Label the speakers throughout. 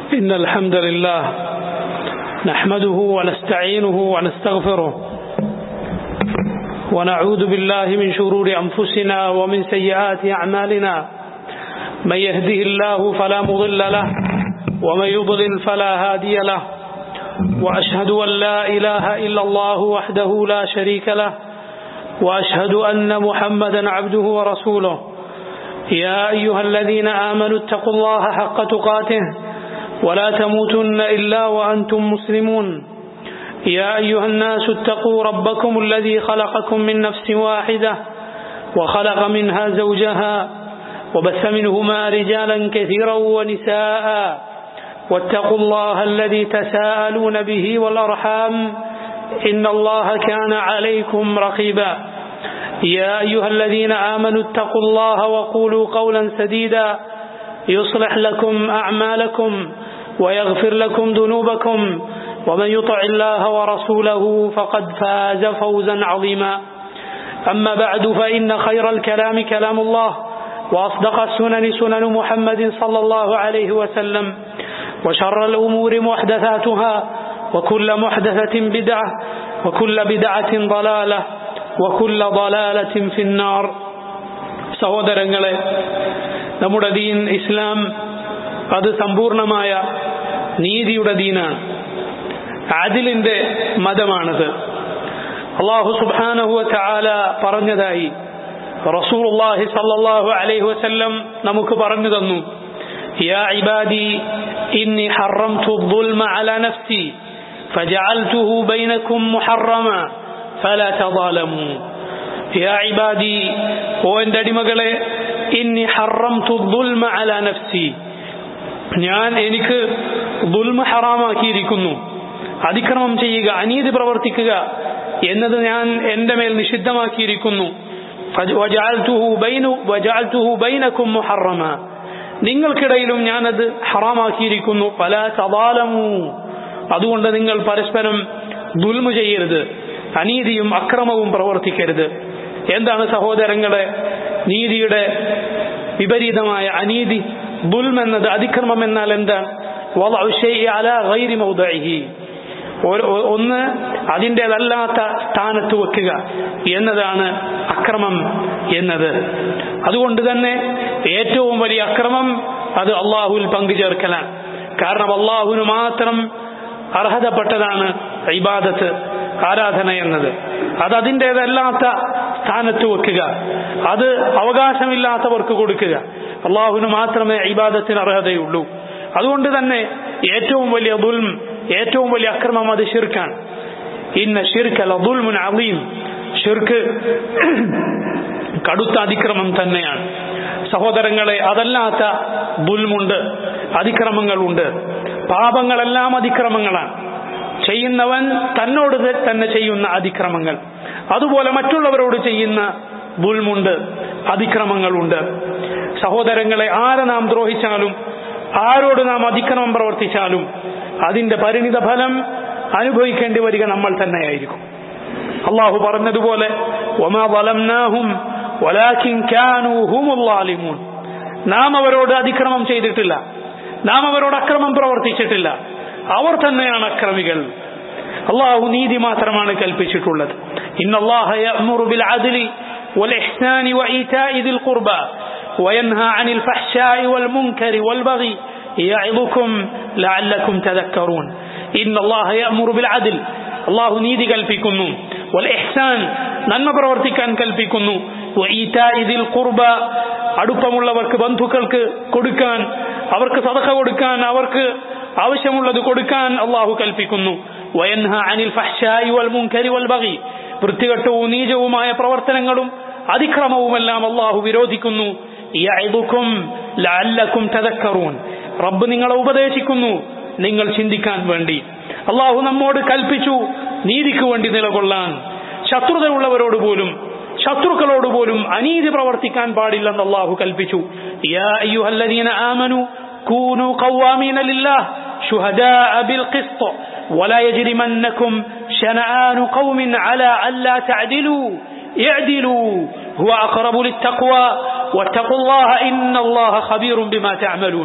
Speaker 1: إن الحمد لله نحمده ونستعينه ونستغفره ونعوذ بالله من شرور أنفسنا ومن سيئات أعمالنا من يهده الله فلا مضل له ومن يضلل فلا هادي له وأشهد أن لا إله إلا الله وحده لا شريك له وأشهد أن محمدا عبده ورسوله يا أيها الذين آمنوا اتقوا الله حق تقاته ولا تموتن إلا وأنتم مسلمون يا أيها الناس اتقوا ربكم الذي خلقكم من نفس واحدة وخلق منها زوجها وبث منهما رجالا كثيرا ونساء واتقوا الله الذي تساءلون به والأرحام إن الله كان عليكم رقيبا يا أيها الذين آمنوا اتقوا الله وقولوا قولا سديدا يصلح لكم أعمالكم ويغفر لكم ذنوبكم ومن يطع الله ورسوله فقد فاز فوزا عظيما أما بعد فإن خير الكلام كلام الله وأصدق السنن سنن محمد صلى الله عليه وسلم وشر الأمور محدثاتها وكل محدثة بدعة وكل بدعة ضلالة وكل ضلالة في النار സഹോദരങ്ങളെ നമ്മുടെ ദീൻ ഇസ്ലാം അത് സമ്പൂർണമായ നീതിയുടെ ദീനാണ് ആദിലിന്റെ മതമാണത് അള്ളാഹു സുബാനഹു ചാല പറഞ്ഞതായി റസൂലുള്ളാഹി സല്ലല്ലാഹു അലൈഹി വസല്ലം നമുക്ക് പറഞ്ഞു തന്നു യാ ഇബാദി ഇന്നി ഹറംതു الظلم على نفسي فجعلته بينكم محرما فلا تظالموا يا عبادي ഓ എൻ്റെ അടിമകളെ ഇന്നി ഹറംതു الظلم على نفسي ഞാൻ എനിക്ക് ദുൽമ ഹറാമാക്കിയിരിക്കുന്നു അതിക്രമം ചെയ്യുക അനീതി പ്രവർത്തിക്കുക എന്നത് ഞാൻ എൻ്റെ മേൽ നിഷിദ്ധമാക്കിയിരിക്കുന്നു നിങ്ങൾക്കിടയിലും ഞാനത് ഹറാമാക്കിയിരിക്കുന്നു പല സവാലമു അതുകൊണ്ട് നിങ്ങൾ പരസ്പരം ദുൽമ ചെയ്യരുത് അനീതിയും അക്രമവും പ്രവർത്തിക്കരുത് എന്താണ് സഹോദരങ്ങളെ നീതിയുടെ വിപരീതമായ അനീതി ദുൽം എന്നത് അതിക്രമം എന്നാൽ എന്താണ് ഒന്ന് അതിൻ്റെതല്ലാത്ത സ്ഥാനത്ത് വെക്കുക എന്നതാണ് അക്രമം എന്നത് അതുകൊണ്ട് തന്നെ ഏറ്റവും വലിയ അക്രമം അത് അള്ളാഹുവിൽ പങ്കുചേർക്കലാണ് കാരണം അള്ളാഹുവിന് മാത്രം അർഹതപ്പെട്ടതാണ് ഇബാദത്ത് ആരാധന എന്നത് അത് അതിൻ്റെതല്ലാത്ത സ്ഥാനത്ത് വെക്കുക അത് അവകാശമില്ലാത്തവർക്ക് കൊടുക്കുക അള്ളാഹുവിന് മാത്രമേ ഇബാദത്തിന് അർഹതയുള്ളൂ അതുകൊണ്ട് തന്നെ ഏറ്റവും വലിയ ദുൽം ഏറ്റവും വലിയ അക്രമം അത് ഷിർക്കാണ് ഇന്ന ഷിർക്കൽ ദുൽമുൻ അലീം ഷിർക്ക് കടുത്ത അതിക്രമം തന്നെയാണ് സഹോദരങ്ങളെ അതല്ലാത്ത ദുൽമുണ്ട് അതിക്രമങ്ങളുണ്ട് പാപങ്ങളെല്ലാം അതിക്രമങ്ങളാണ് ചെയ്യുന്നവൻ തന്നോട് തന്നെ ചെയ്യുന്ന അതിക്രമങ്ങൾ അതുപോലെ മറ്റുള്ളവരോട് ചെയ്യുന്ന ദുൽമുണ്ട് അതിക്രമങ്ങളുണ്ട് സഹോദരങ്ങളെ ആരെ നാം ദ്രോഹിച്ചാലും ആരോട് നാം അതിക്രമം പ്രവർത്തിച്ചാലും അതിന്റെ പരിണിത ഫലം അനുഭവിക്കേണ്ടി വരിക നമ്മൾ തന്നെയായിരിക്കും അള്ളാഹു പറഞ്ഞതുപോലെ നാം അവരോട് അതിക്രമം ചെയ്തിട്ടില്ല നാം അവരോട് അക്രമം പ്രവർത്തിച്ചിട്ടില്ല അവർ തന്നെയാണ് അക്രമികൾ അള്ളാഹു നീതി മാത്രമാണ് കൽപ്പിച്ചിട്ടുള്ളത് والإحسان وإيتاء ذي القربى وينهى عن الفحشاء والمنكر والبغي يعظكم لعلكم تذكرون إن الله يأمر بالعدل الله نيدي കൽപ്പിക്കുന്നു والإحسان നന്മ പ്രവർത്തിക്കാൻ കൽപ്പിക്കുന്നു وإيتاء ذي القربى അടുപ്പമുള്ളവർക്ക് ബന്ധുക്കൾക്ക് കൊടുക്കാൻ അവർക്ക് സദഖ കൊടുക്കാൻ അവർക്ക് ആവശ്യമുള്ളത് കൊടുക്കാൻ അള്ളാഹു കൽപ്പിക്കുന്നു വയൻഹ അനിൽ ഫഹ്ശായി വൽ മുൻകരി വൽ ബഗി വൃത്തികെട്ടവും നീചവുമായ പ്രവർത്തനങ്ങളും അതിക്രമവുമെല്ലാം അള്ളാഹു വിരോധിക്കുന്നു ലഅല്ലക്കും തദക്കറൂൻ റബ്ബ് നിങ്ങളെ ഉപദേശിക്കുന്നു നിങ്ങൾ ചിന്തിക്കാൻ വേണ്ടി അള്ളാഹു നമ്മോട് കൽപ്പിച്ചു നീതിക്ക് വേണ്ടി നിലകൊള്ളാൻ ശത്രുതയുള്ളവരോട് പോലും ശത്രുക്കളോട് പോലും അനീതി പ്രവർത്തിക്കാൻ പാടില്ലെന്ന് അള്ളാഹു കൽപ്പിച്ചു യാ അയ്യുഹല്ലദീന ആമനു كونوا قوامين لله شهداء بالقسط ولا يجرمنكم شنآن قوم على ألا تعدلوا اعدلوا هو أقرب للتقوى واتقوا الله إن الله خبير بما تعملون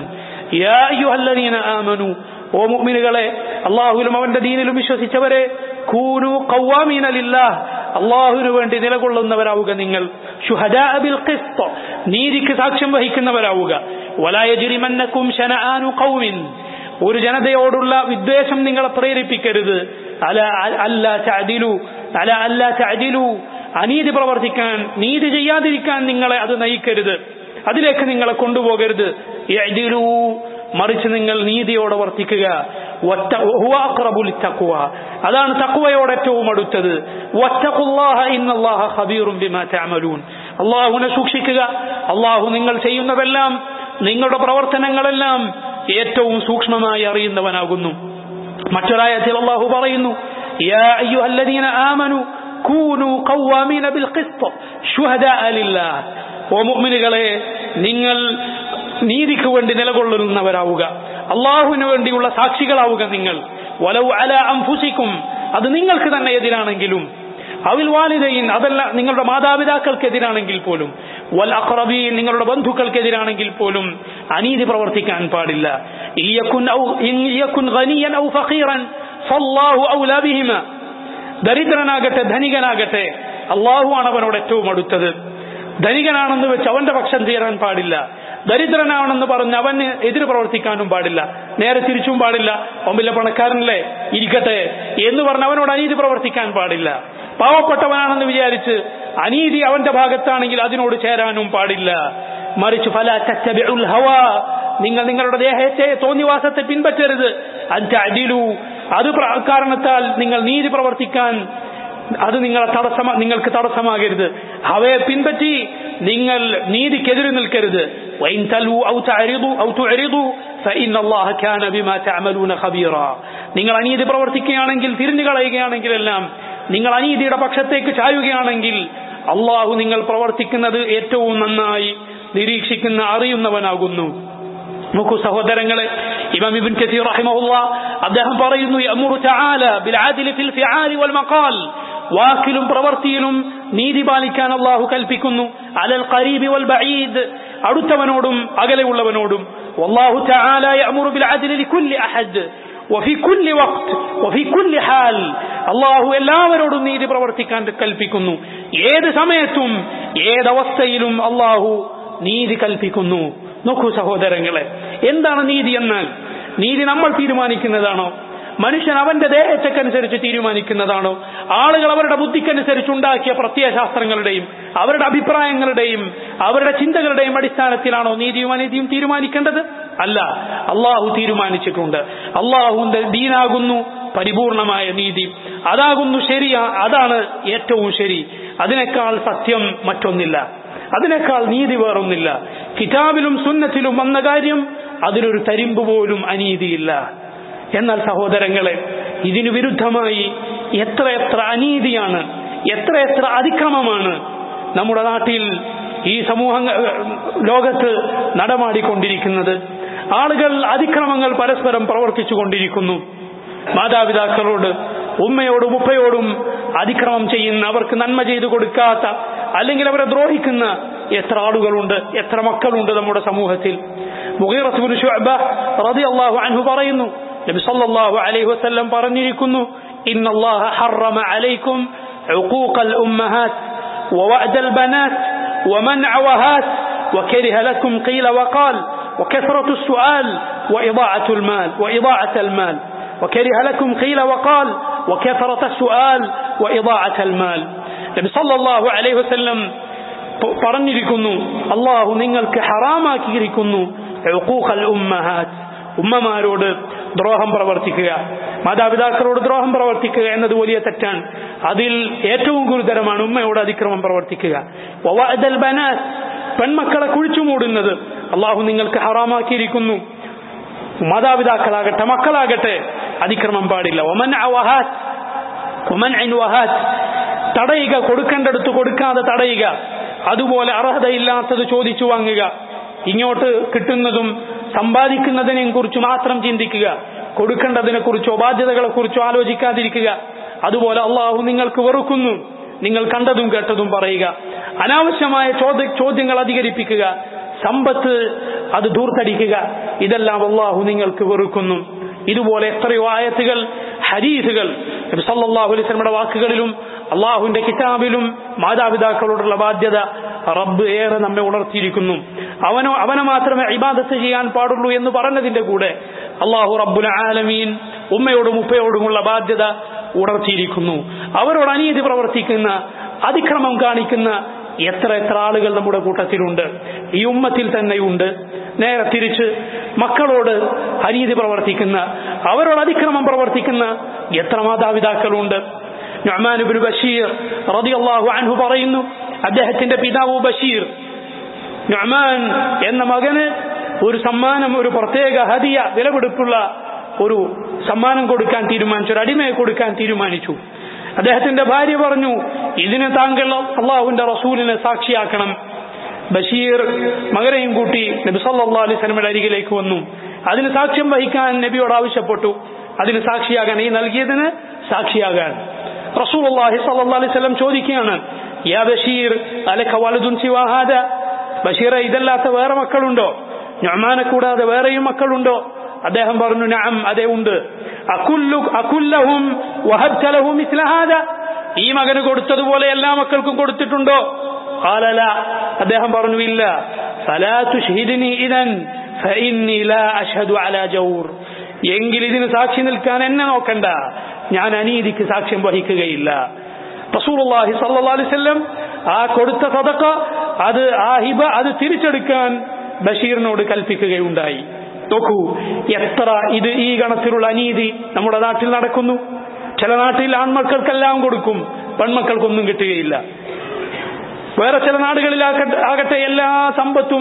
Speaker 1: യാ അയ്യുഹല്ലദീന ആമനു ഓ മുഅ്മിനുകളെ അള്ളാഹുവിലും അവന്റെ ദീനിലും വിശ്വസിച്ചവരെ കൂനു ഖവ്വാമീന ലില്ലാഹ് അള്ളാഹുവിനു വേണ്ടി നിലകൊള്ളുന്നവരാവുക നിങ്ങൾ ശുഹദാ ബിൽ ഖിസ്ത് നീതിക്ക് സാക്ഷ്യം വഹിക്കുന്നവരാവുക വലാ യജ്രിമന്നകും ശനആനു ഖൗമിൻ ഒരു ജനതയോടുള്ള വിദ്വേഷം നിങ്ങളെ പ്രേരിപ്പിക്കരുത് അല അല്ല ചഅദിലു അല അല്ല ചഅദിലു അനീതി പ്രവർത്തിക്കാൻ നീതി ചെയ്യാതിരിക്കാൻ നിങ്ങളെ അത് നയിക്കരുത് അതിലേക്ക് നിങ്ങളെ കൊണ്ടുപോകരുത് യഅദിലു മറിച്ച് നിങ്ങൾ നീതിയോടെ വർത്തിക്കുക വത്ത- ഹുവ അഖ്റബു ലിത്തഖ്വ. അതാണ് തക്വയോട് ഏറ്റവും അടുത്തത് വത്തഖുല്ലാഹ ഇന്നല്ലാഹ ഖബീറും ബിമാ തഅമലൂൻ അള്ളാഹുവിനെ സൂക്ഷിക്കുക അള്ളാഹു നിങ്ങൾ ചെയ്യുന്നതെല്ലാം നിങ്ങളുടെ പ്രവർത്തനങ്ങളെല്ലാം ഏറ്റവും സൂക്ഷ്മമായി അറിയുന്നവനാകുന്നു മറ്റൊരായത്തിൽ അള്ളാഹു പറയുന്നു യാ അയ്യുഹല്ലദീന ആമനു കൂനു ഖവ്വാമീന ബിൽ ഖിസ്ത് ശുഹദാഅ ലില്ലാഹ് ഓ മുഅ്മിനുകളെ നിങ്ങൾ നീതിക്ക് വേണ്ടി നിലകൊള്ളുന്നവരാവുക അള്ളാഹുവിന് വേണ്ടിയുള്ള സാക്ഷികളാവുക നിങ്ങൾ വലൗ അല അംഫുസിക്കും അത് നിങ്ങൾക്ക് തന്നെ എതിരാണെങ്കിലും അവിൽ വാലിദയിൻ അതല്ല നിങ്ങളുടെ മാതാപിതാക്കൾക്കെതിരാണെങ്കിൽ പോലും വൽ അഖ്റബീൻ നിങ്ങളുടെ ബന്ധുക്കൾക്കെതിരാണെങ്കിൽ പോലും അനീതി പ്രവർത്തിക്കാൻ പാടില്ല ഇയക്കുൻ ഔ ഇൻ യക്കുൻ ഗനിയൻ ഔ ഫഖീറൻ ഫല്ലാഹു ഔലാ ബിഹിമ ദരിദ്രനാകട്ടെ ധനികനാകട്ടെ അള്ളാഹുവാണ് അവനോട് ഏറ്റവും അടുത്തത് ധനികനാണെന്ന് വെച്ച് അവന്റെ പക്ഷം തീരാൻ പാടില്ല ദരിദ്രനാണെന്ന് പറഞ്ഞ് അവന് എതിര് പ്രവർത്തിക്കാനും പാടില്ല നേരെ തിരിച്ചും പാടില്ല ഒമ്പിലെ പണക്കാരനല്ലേ ഇരിക്കട്ടെ എന്ന് പറഞ്ഞ് അവനോട് അനീതി പ്രവർത്തിക്കാൻ പാടില്ല പാവപ്പെട്ടവനാണെന്ന് വിചാരിച്ച് അനീതി അവന്റെ ഭാഗത്താണെങ്കിൽ അതിനോട് ചേരാനും പാടില്ല മറിച്ച് ഫല തത്തബിഉൽ ഹവാ നിങ്ങൾ നിങ്ങളുടെ ദേഹത്തെ തോന്നിവാസത്തെ പിൻപറ്റരുത് അടിലു അത് പ്ര- കാരണത്താൽ നിങ്ങൾ നീതി പ്രവർത്തിക്കാൻ അത് നിങ്ങളെ തടസ്സമ നിങ്ങൾക്ക് തടസ്സമാകരുത് അവയെ പിൻപറ്റി നിങ്ങൾ നീതിക്കെതിരെ നിൽക്കരുത് وإن تلووا أو تعرضوا أو تعرضوا فإن الله كان بما تعملون خبيرا നിങ്ങൾ അനീതി പ്രവർത്തിക്കുകയാണെങ്കിൽ തിരിഞ്ഞു കളയുകയാണെങ്കിൽ എല്ലാം നിങ്ങൾ അനീതിയുടെ പക്ഷത്തേക്ക് ചായുകയാണെങ്കിൽ അള്ളാഹു നിങ്ങൾ പ്രവർത്തിക്കുന്നത് ഏറ്റവും നന്നായി നിരീക്ഷിക്കുന്ന അറിയുന്നവനാകുന്നു നോക്കൂ സഹോദരങ്ങളെ ഇമാം ഇബ്ൻ കസീർ റഹിമഹുള്ള അദ്ദേഹം പറയുന്നു യഅ്മുറു തആല ബിൽ അദ്ലി ഫിൽ ഫിആലി വൽ മഖാൽ വാക്കിലും പ്രവൃത്തിയിലും നീതി പാലിക്കാൻ അള്ളാഹു കൽപ്പിക്കുന്നു അലൽ ഖരീബി വൽ ബഈദ് അടുത്തവനോടും അകലെയുള്ളവനോടും വല്ലാഹു തആല യഅ്മുറു ബിൽ അദ്ലി ലികുല്ലി അഹദ് وفي كل وقت وفي كل حال അള്ളാഹു എല്ലാവരോടും നീതി പ്രവർത്തിക്കാൻ കൽപ്പിക്കുന്നു ഏത് സമയത്തും ഏതവസ്ഥയിലും അള്ളാഹു നീതി കൽപ്പിക്കുന്നു നോക്കൂ സഹോദരങ്ങളെ എന്താണ് നീതി എന്നാൽ നീതി നമ്മൾ തീരുമാനിക്കുന്നതാണോ മനുഷ്യൻ അവന്റെ ദേഹത്തേക്കനുസരിച്ച് തീരുമാനിക്കുന്നതാണോ ആളുകൾ അവരുടെ ബുദ്ധിക്കനുസരിച്ച് ഉണ്ടാക്കിയ പ്രത്യയശാസ്ത്രങ്ങളുടെയും അവരുടെ അഭിപ്രായങ്ങളുടെയും അവരുടെ ചിന്തകളുടെയും അടിസ്ഥാനത്തിലാണോ നീതിയും അനീതിയും തീരുമാനിക്കേണ്ടത് അല്ല അള്ളാഹു തീരുമാനിച്ചിട്ടുണ്ട് അള്ളാഹുവിന്റെ ദീനാകുന്നു പരിപൂർണമായ നീതി അതാകുന്നു ശരി അതാണ് ഏറ്റവും ശരി അതിനേക്കാൾ സത്യം മറ്റൊന്നില്ല അതിനേക്കാൾ നീതി വേറൊന്നില്ല കിതാബിലും സുന്നത്തിലും വന്ന കാര്യം അതിലൊരു തരിമ്പ് പോലും അനീതിയില്ല എന്നാൽ സഹോദരങ്ങളെ ഇതിനു വിരുദ്ധമായി എത്രയെത്ര അനീതിയാണ് എത്രയെത്ര അതിക്രമമാണ് നമ്മുടെ നാട്ടിൽ ഈ സമൂഹ ലോകത്ത് നടമാടിക്കൊണ്ടിരിക്കുന്നത് ആളുകൾ അതിക്രമങ്ങൾ പരസ്പരം പ്രവർത്തിച്ചു കൊണ്ടിരിക്കുന്നു മാതാപിതാക്കളോട് ഉമ്മയോടും ഉപ്പയോടും അതിക്രമം ചെയ്യുന്ന അവർക്ക് നന്മ ചെയ്തു കൊടുക്കാത്ത അല്ലെങ്കിൽ അവരെ ദ്രോഹിക്കുന്ന എത്ര ആളുകളുണ്ട് എത്ര മക്കളുണ്ട് നമ്മുടെ സമൂഹത്തിൽ മുഗീറത്തുബ്നു ശുഅബ റളിയല്ലാഹു അൻഹു പറയുന്നു നബി സല്ലല്ലാഹു അലൈഹി വസല്ലം പറഞ്ഞിരിക്കുന്നു ഇന്നല്ലാഹ ഹറമ അലൈക്കും عقوق الأمهات ووعد البنات ومنع وهات وكره لكم قيل وقال وكثرة السؤال وإضاعة المال وإضاعة المال وكره لكم قيل وقال وكثرة السؤال وإضاعة المال നബി സല്ലല്ലാഹു അലൈഹി വസല്ലം പറഞ്ഞിരിക്കുന്നു അള്ളാഹു നിങ്ങൾക്ക് ഹറാമാക്കിയിരിക്കുന്നു ഉഖൂഖൽ ഉമ്മഹാത്ത് ഉമ്മമാരോട് ദ്രോഹം പ്രവർത്തിക്കുക മാതാപിതാക്കളോട് ദ്രോഹം പ്രവർത്തിക്കുക എന്നത് വലിയ തെറ്റാണ് അതിൽ ഏറ്റവും ഗുരുതരമാണ് ഉമ്മയോട് അതിക്രമം പ്രവർത്തിക്കുക വവഅദൽ ബനാത്ത് പെൺമക്കളെ കുഴിച്ചു മൂടുന്നത് അള്ളാഹു നിങ്ങൾക്ക് ഹറാമാക്കിയിരിക്കുന്നു മാതാപിതാക്കളാകട്ടെ മക്കളാകട്ടെ അതിക്രമം പാടില്ല ഒമൻ അവഹാത്ത് ഒമൻ വഹാത്ത് തടയുക കൊടുക്കേണ്ടടുത്ത് കൊടുക്കാതെ തടയുക അതുപോലെ അർഹതയില്ലാത്തത് ചോദിച്ചു വാങ്ങുക ഇങ്ങോട്ട് കിട്ടുന്നതും സമ്പാദിക്കുന്നതിനെയും കുറിച്ച് മാത്രം ചിന്തിക്കുക കൊടുക്കേണ്ടതിനെ കുറിച്ചോ ബാധ്യതകളെ കുറിച്ചോ ആലോചിക്കാതിരിക്കുക അതുപോലെ അള്ളാഹു നിങ്ങൾക്ക് വെറുക്കുന്നു നിങ്ങൾ കണ്ടതും കേട്ടതും പറയുക അനാവശ്യമായ ചോദ്യ ചോദ്യങ്ങൾ അധികരിപ്പിക്കുക സമ്പത്ത് അത് ദൂർത്തടിക്കുക ഇതെല്ലാം അള്ളാഹു നിങ്ങൾക്ക് വെറുക്കുന്നു ഇതുപോലെ എത്രയോ ആയത്തുകൾ ഹരീസുകൾ നബി സല്ലല്ലാഹു അലൈഹി വസല്ലമയുടെ വാക്കുകളിലും അള്ളാഹുവിന്റെ കിതാബിലും മാതാപിതാക്കളോടുള്ള ബാധ്യത റബ്ബ് ഏറെ നമ്മെ ഉണർത്തിയിരിക്കുന്നു അവനോ അവനെ മാത്രമേ ഇബാദത്ത് ചെയ്യാൻ പാടുള്ളൂ എന്ന് പറഞ്ഞതിന്റെ കൂടെ അള്ളാഹു റബ്ബുൽ ആലമീൻ ഉമ്മയോടും ഉപ്പയോടുമുള്ള ബാധ്യത ഉണർത്തിയിരിക്കുന്നു അവരോട് അനീതി പ്രവർത്തിക്കുന്ന അതിക്രമം കാണിക്കുന്ന എത്ര എത്ര ആളുകൾ നമ്മുടെ കൂട്ടത്തിലുണ്ട് ഈ ഉമ്മത്തിൽ തന്നെയുണ്ട് നേരെ തിരിച്ച് മക്കളോട് അനീതി പ്രവർത്തിക്കുന്ന അവരോട് അതിക്രമം പ്രവർത്തിക്കുന്ന എത്ര മാതാപിതാക്കളുണ്ട് നഅ്മാൻ ഇബ്നു ബഷീർ റളിയല്ലാഹു അൻഹു പറയുന്നു അദ്ദേഹത്തിന്റെ പിതാവ് ബഷീർ നഅ്മാൻ എന്ന മകന് ഒരു സമ്മാനം ഒരു പ്രത്യേക ഹദിയ വിലപിടിപ്പുള്ള ഒരു സമ്മാനം കൊടുക്കാൻ തീരുമാനിച്ചു ഒരു അടിമയെ കൊടുക്കാൻ തീരുമാനിച്ചു അദ്ദേഹത്തിന്റെ ഭാര്യ പറഞ്ഞു ഇതിന് താങ്കൾ അള്ളാഹുവിന്റെ റസൂലിനെ സാക്ഷിയാക്കണം ബഷീർ മകരെയും കൂട്ടി നബി സല്ലല്ലാഹു അലൈഹി വസല്ലമയുടെ അരികിലേക്ക് വന്നു അതിന് സാക്ഷ്യം വഹിക്കാൻ നബിയോട് ആവശ്യപ്പെട്ടു അതിന് സാക്ഷിയാകാൻ ഈ നൽകിയതിന് സാക്ഷിയാകാൻ റസൂലുള്ളാഹി സല്ലല്ലാഹു അലൈഹി വസല്ലം ചോദിക്കുകയാണ് യാ ബഷീർ അലക വലദുൻ സിവാ ഹാദ ബഷീറെ ഇതല്ലാത്ത വേറെ മക്കളുണ്ടോ നുഅ്മാനെ കൂടാതെ വേറെയും മക്കളുണ്ടോ അദ്ദേഹം പറഞ്ഞു നഅം അതെ ഉണ്ട് അകുല്ലു അകുല്ലഹും വഹബ്ത ലഹു മിസ്ല ഹാദ ഈ മകന് കൊടുത്തതുപോലെ എല്ലാ മക്കൾക്കും കൊടുത്തിട്ടുണ്ടോ قال لا അദ്ദേഹം പറഞ്ഞു ഇല്ല فلا تشهدني اذا فاني لا اشهد على جور എങ്കിൽ ഇതിന് സാക്ഷി നിൽക്കാൻ എന്നെ നോക്കണ്ട ഞാൻ അനീതിക്ക് സാക്ഷ്യം വഹിക്കുകയില്ല റസൂലുള്ളാഹി സ്വല്ലല്ലാഹു അലൈഹി വസല്ലം ആ കൊടുത്ത സദഖ അത് ആ ഹിബ അത് തിരിച്ചെടുക്കാൻ ബഷീറിനോട് കൽപ്പിക്കുകയുണ്ടായി നോക്കൂ എത്ര ഇത് ഈ ഗണത്തിലുള്ള അനീതി നമ്മുടെ നാട്ടിൽ നടക്കുന്നു ചില നാട്ടിൽ ആൺമക്കൾക്കെല്ലാം കൊടുക്കും പെൺമക്കൾക്കൊന്നും കിട്ടുകയില്ല വേറെ ചില നാടുകളിലാകട്ടെ ആകട്ടെ എല്ലാ സമ്പത്തും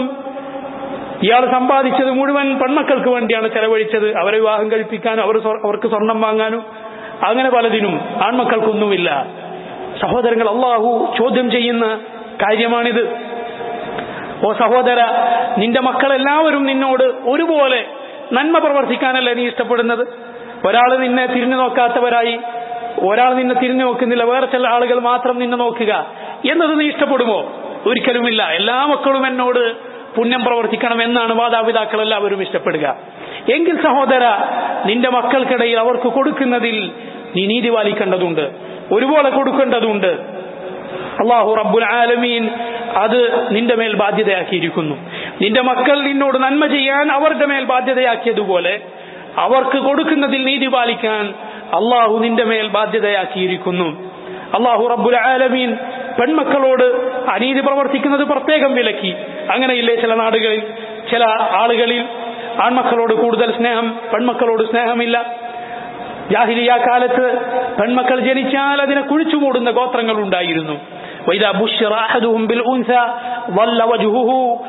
Speaker 1: ഇയാൾ സമ്പാദിച്ചത് മുഴുവൻ പെൺമക്കൾക്ക് വേണ്ടിയാണ് ചെലവഴിച്ചത് അവരെ വിവാഹം കഴിപ്പിക്കാനും അവർ അവർക്ക് സ്വർണം വാങ്ങാനും അങ്ങനെ പലതിനും ആൺമക്കൾക്കൊന്നുമില്ല സഹോദരങ്ങൾ അള്ളാഹു ചോദ്യം ചെയ്യുന്ന കാര്യമാണിത് ഓ സഹോദര നിന്റെ മക്കളെല്ലാവരും നിന്നോട് ഒരുപോലെ നന്മ പ്രവർത്തിക്കാനല്ലേ നീ ഇഷ്ടപ്പെടുന്നത് ഒരാൾ നിന്നെ തിരിഞ്ഞു നോക്കാത്തവരായി ഒരാൾ നിന്നെ തിരിഞ്ഞു നോക്കുന്നില്ല വേറെ ചില ആളുകൾ മാത്രം നിന്നെ നോക്കുക എന്നത് നീ ഇഷ്ടപ്പെടുമോ ഒരിക്കലുമില്ല എല്ലാ മക്കളും എന്നോട് പുണ്യം പ്രവർത്തിക്കണം എന്നാണ് മാതാപിതാക്കൾ എല്ലാവരും ഇഷ്ടപ്പെടുക എങ്കിൽ സഹോദര നിന്റെ മക്കൾക്കിടയിൽ അവർക്ക് കൊടുക്കുന്നതിൽ നീ നീതി പാലിക്കേണ്ടതുണ്ട് ഒരുപോലെ കൊടുക്കേണ്ടതുണ്ട് അള്ളാഹു റബ്ബുൽ ആലമീൻ അത് നിന്റെ മേൽ ബാധ്യതയാക്കിയിരിക്കുന്നു നിന്റെ മക്കൾ നിന്നോട് നന്മ ചെയ്യാൻ അവരുടെ മേൽ ബാധ്യതയാക്കിയതുപോലെ അവർക്ക് കൊടുക്കുന്നതിൽ നീതി പാലിക്കാൻ അള്ളാഹു നിന്റെ മേൽ ബാധ്യതയാക്കിയിരിക്കുന്നു അള്ളാഹു റബ്ബുൽ ആലമീൻ പെൺമക്കളോട് അനീതി പ്രവർത്തിക്കുന്നത് പ്രത്യേകം വിലക്കി അങ്ങനെയില്ലേ ചില നാടുകളിൽ ചില ആളുകളിൽ ആൺമക്കളോട് കൂടുതൽ സ്നേഹം പെൺമക്കളോട് സ്നേഹമില്ല ജാഹിലിയ കാലത്ത് പെൺമക്കൾ ജനിച്ചാൽ അതിനെ കുഴിച്ചു മൂടുന്ന ഗോത്രങ്ങൾ ഉണ്ടായിരുന്നു وإذا بشر أحدهم بالأنثى ظل وجهه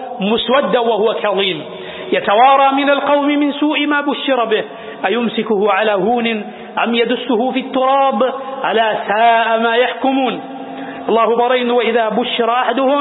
Speaker 1: مسودا وهو كظيم يتوارى من القوم من سوء ما بشر به أيمسكه على هون أم يدسه في التراب ألا ساء ما يحكمون الله برين وإذا بشر أحدهم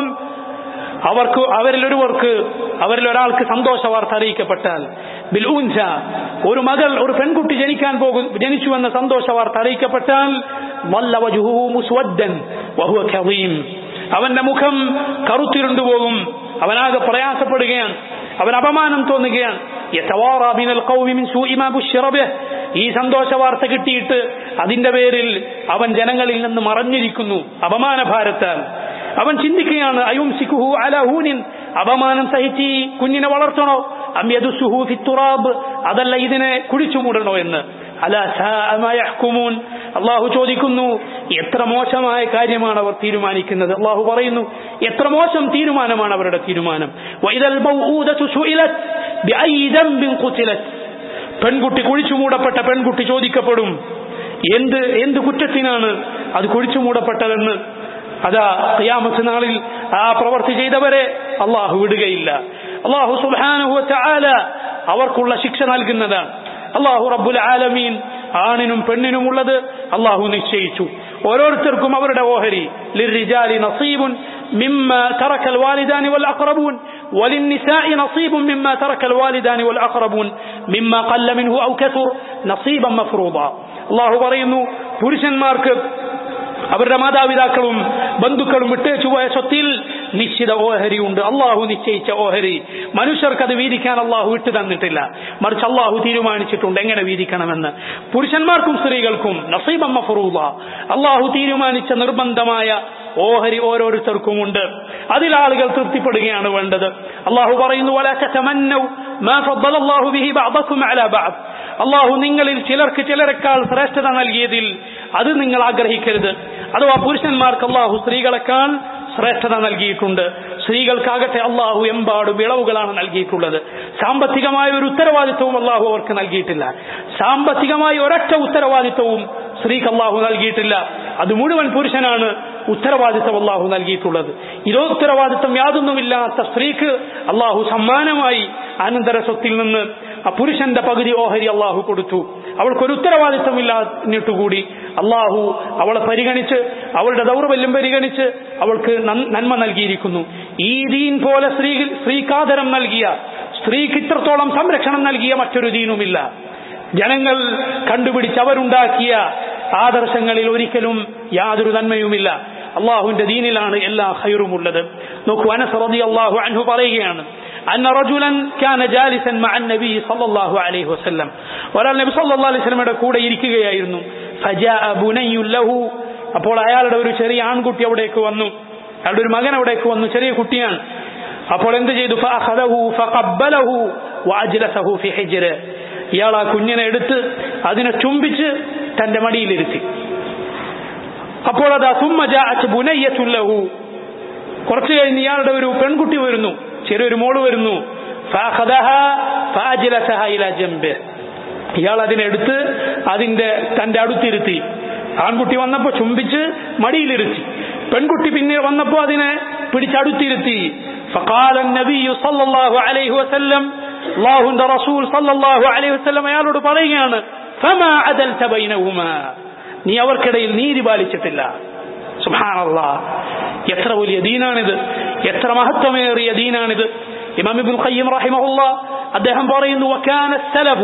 Speaker 1: അവർക്ക് അവരിലൊരുവർക്ക് അവരിൽ ഒരാൾക്ക് സന്തോഷ വാർത്ത അറിയിക്കപ്പെട്ടാൽ ബിൽ ഊൻസ ഒരു മകൾ ഒരു പെൺകുട്ടി ജനിക്കാൻ പോകും ജനിച്ചുവെന്ന സന്തോഷ വാർത്ത അറിയിക്കപ്പെട്ടാൽ വല്ല വജുഹു മുസ്വദ്ദൻ വഹുവ കദീം അവന്റെ മുഖം കറുത്തിരുണ്ടുപോകും അവനാകെ പ്രയാസപ്പെടുകയാണ് അവൻ അപമാനം തോന്നുകയാണ് യതവാറാ മിനൽ ഖൗമി മിൻ സൂഇ മാ ബുശ്ശിറ ബിഹ്. ഈ സന്തോഷ വാർത്ത കിട്ടിയിട്ട് അതിന്റെ പേരിൽ അവൻ ജനങ്ങളിൽ നിന്ന് മറഞ്ഞിരിക്കുന്നു അപമാന ഭാരത്താൽ അവൻ ചിന്തിക്കുകയാണ് അയുംസിക്കുഹു അല ഹൂനിൻ അപമാനം സഹിച്ച് ഈ കുഞ്ഞിനെ വളർത്തണോ അം യദുസുഹു ഫി തുറാബ് അതല്ല ഇതിനെ കുഴിച്ചു മൂടണോ എന്ന് അല യഹ്കുമൂൻ അള്ളാഹു ചോദിക്കുന്നു എത്ര മോശമായ കാര്യമാണ് അവർ തീരുമാനിക്കുന്നത് അള്ളാഹു പറയുന്നു എത്ര മോശം തീരുമാനമാണ് അവരുടെ തീരുമാനം വൈദൽ മൗഊദതു സുഇലത് ബിഅയ്യി ദംബിൻ ഖുതിലത് പെൺകുട്ടി കുഴിച്ചു മൂടപ്പെട്ട പെൺകുട്ടി ചോദിക്കപ്പെടും എന്ത് എന്ത് കുറ്റത്തിനാണ് അത് കുഴിച്ചു മൂടപ്പെട്ടതെന്ന് അതാ ഖിയാമത്ത് നാളിൽ ആ പ്രവർത്തി ചെയ്തവരെ അള്ളാഹു വിടുകയില്ല അള്ളാഹു സുബ്ഹാനഹു വതആല അവർക്കുള്ള ശിക്ഷ നൽകുന്നതാണ് അള്ളാഹു റബ്ബുൽ ആലമീൻ ആണിനും പെണ്ണിനും ഉള്ളത് അള്ളാഹു നിശ്ചയിച്ചു ഓരോരുത്തർക്കും അവരുടെ ഓഹരി ലിർരിജാലി നസീബുൻ مما ترك الوالدان والأقربون وللنساء نصيب مما ترك الوالدان والأقربون مما قل منه أو كثر نصيبا مفروضا الله പറയുന്നു പുരുഷന്മാർക്ക് അവരുടെ മാതാപിതാക്കളും ബന്ധുക്കളും വിട്ടേച്ചു പോയ സ്വത്തിൽ നിശ്ചിത ഓഹരിയുണ്ട് അള്ളാഹു നിശ്ചയിച്ച ഓഹരി മനുഷ്യർക്ക് അത് വീതിക്കാൻ അള്ളാഹു വിട്ടു തന്നിട്ടില്ല മറിച്ച് അള്ളാഹു തീരുമാനിച്ചിട്ടുണ്ട് എങ്ങനെ വീതിക്കണമെന്ന് പുരുഷന്മാർക്കും സ്ത്രീകൾക്കും നസീബം മഫറൂല അള്ളാഹു തീരുമാനിച്ച നിർബന്ധമായ ഓഹരി ഓരോരുത്തർക്കുമുണ്ട് അതിൽ ആളുകൾ തൃപ്തിപ്പെടുകയാണ് വേണ്ടത് അള്ളാഹു പറയുന്നു "വലാ തതമന്നൗ മാ ഫദ്ദല അല്ലാഹു ബിഹി ബഅദക്കും അലാ ബഅദ്." അള്ളാഹു നിങ്ങളിൽ ചിലർക്ക് ചിലരെക്കാൾ ശ്രേഷ്ഠത നൽകിയതിൽ അത് നിങ്ങൾ ആഗ്രഹിക്കരുത് അഥവാ പുരുഷന്മാർക്ക് അള്ളാഹു സ്ത്രീകളെക്കാൾ ശ്രേഷ്ഠത നൽകിയിട്ടുണ്ട് സ്ത്രീകൾക്കാകട്ടെ അള്ളാഹു എമ്പാടും ഇളവുകളാണ് നൽകിയിട്ടുള്ളത് സാമ്പത്തികമായ ഒരു ഉത്തരവാദിത്വവും അള്ളാഹു അവർക്ക് നൽകിയിട്ടില്ല സാമ്പത്തികമായ ഒരൊറ്റ ഉത്തരവാദിത്വവും സ്ത്രീക്ക് അള്ളാഹു നൽകിയിട്ടില്ല അത് മുഴുവൻ പുരുഷനാണ് ഉത്തരവാദിത്വം അള്ളാഹു നൽകിയിട്ടുള്ളത് ഇതോ ഉത്തരവാദിത്വം യാതൊന്നുമില്ലാത്ത സ്ത്രീക്ക് അള്ളാഹു സമ്മാനമായി അനന്തര സ്വത്തിൽ നിന്ന് ആ പുരുഷന്റെ പകുതി ഓഹരി അള്ളാഹു കൊടുത്തു അവൾക്കൊരു ഉത്തരവാദിത്വമില്ലാഞ്ഞിട്ടുകൂടി അള്ളാഹു അവളെ പരിഗണിച്ച് അവളുടെ ദൗർബല്യം പരിഗണിച്ച് അവൾക്ക് നൻ- നന്മ നൽകിയിരിക്കുന്നു ഈ ദീൻ പോലെ സ്ത്രീ സ്ത്രീക്കാദരം നൽകിയ സ്ത്രീക്ക് ഇത്രത്തോളം സംരക്ഷണം നൽകിയ മറ്റൊരു ദീനുമില്ല ജനങ്ങൾ കണ്ടുപിടിച്ച് അവരുണ്ടാക്കിയ ആദർശങ്ങളിൽ ഒരിക്കലും യാതൊരു നന്മയുമില്ല അള്ളാഹുവിന്റെ ദീനിലാണ് എല്ലാ ഹൈറുമുള്ളത് നോക്കൂ അനസ് റളിയല്ലാഹു അൻഹു പറയുകയാണ് أن رجلا كان جالسا مع النبي صلى الله عليه وسلم ഒരാൾ നബി സല്ലല്ലാഹു അലൈഹി വസല്ലമയുടെ കൂടെ ഇരിക്കുകയായിരുന്നു فجاء بني له അപ്പോൾ അയാളുടെ ഒരു ചെറിയ ആൺകുട്ടി അവിടേക്ക് വന്നു അയാളുടെ ഒരു മകൻ അവിടേക്ക് വന്നു ചെറിയ കുട്ടിയാണ് അപ്പോൾ എന്ത് ചെയ്തു فأخذه فقبله وأجلسه في حجره ഇയാൾ ആ കുഞ്ഞിനെ എടുത്ത് അതിനെ ചുംബിച്ച് തന്റെ മടിയിലിരുത്തി അപ്പോൾ അത് സുമ്മജാഅത്ത് ബുനയ്യത്തുല്ലഹു കുറച്ചു കഴിഞ്ഞ് ഇയാളുടെ ഒരു പെൺകുട്ടി വരുന്നു ചെറിയൊരു മോള് വരുന്നു ഫഅഖദഹ ഫഅജ്ലസഹ ഇലാ ജംബിഹ്. ഇയാൾ അതിനെടുത്ത് അതിന്റെ തന്റെ അടുത്തിരുത്തി ആൺകുട്ടി വന്നപ്പോ ചുംബിച്ച് മടിയിലിരുത്തി പെൺകുട്ടി പിന്നെ വന്നപ്പോ അതിനെ പിടിച്ചടുത്തിരുത്തി فقال النبي صلى الله عليه وسلم അള്ളാഹുന്റെ റസൂൽ സല്ലല്ലാഹു അലൈഹി വസല്ലം അയാളോട് പറയുകയാണ് فما عدلت بينهما നീ അവർക്കിടയിൽ നീതി പാലിച്ചിട്ടില്ല സുബ്ഹാനല്ലാ എത്ര വലിയ ദീനാണിത് എത്ര മഹത്വമേറിയ ദീനാണിത് ഇമാം ഇബ്നുൽ ഖയ്യിം റഹിമഹുല്ലാ അദ്ദേഹം പറയുന്നു وكان السلف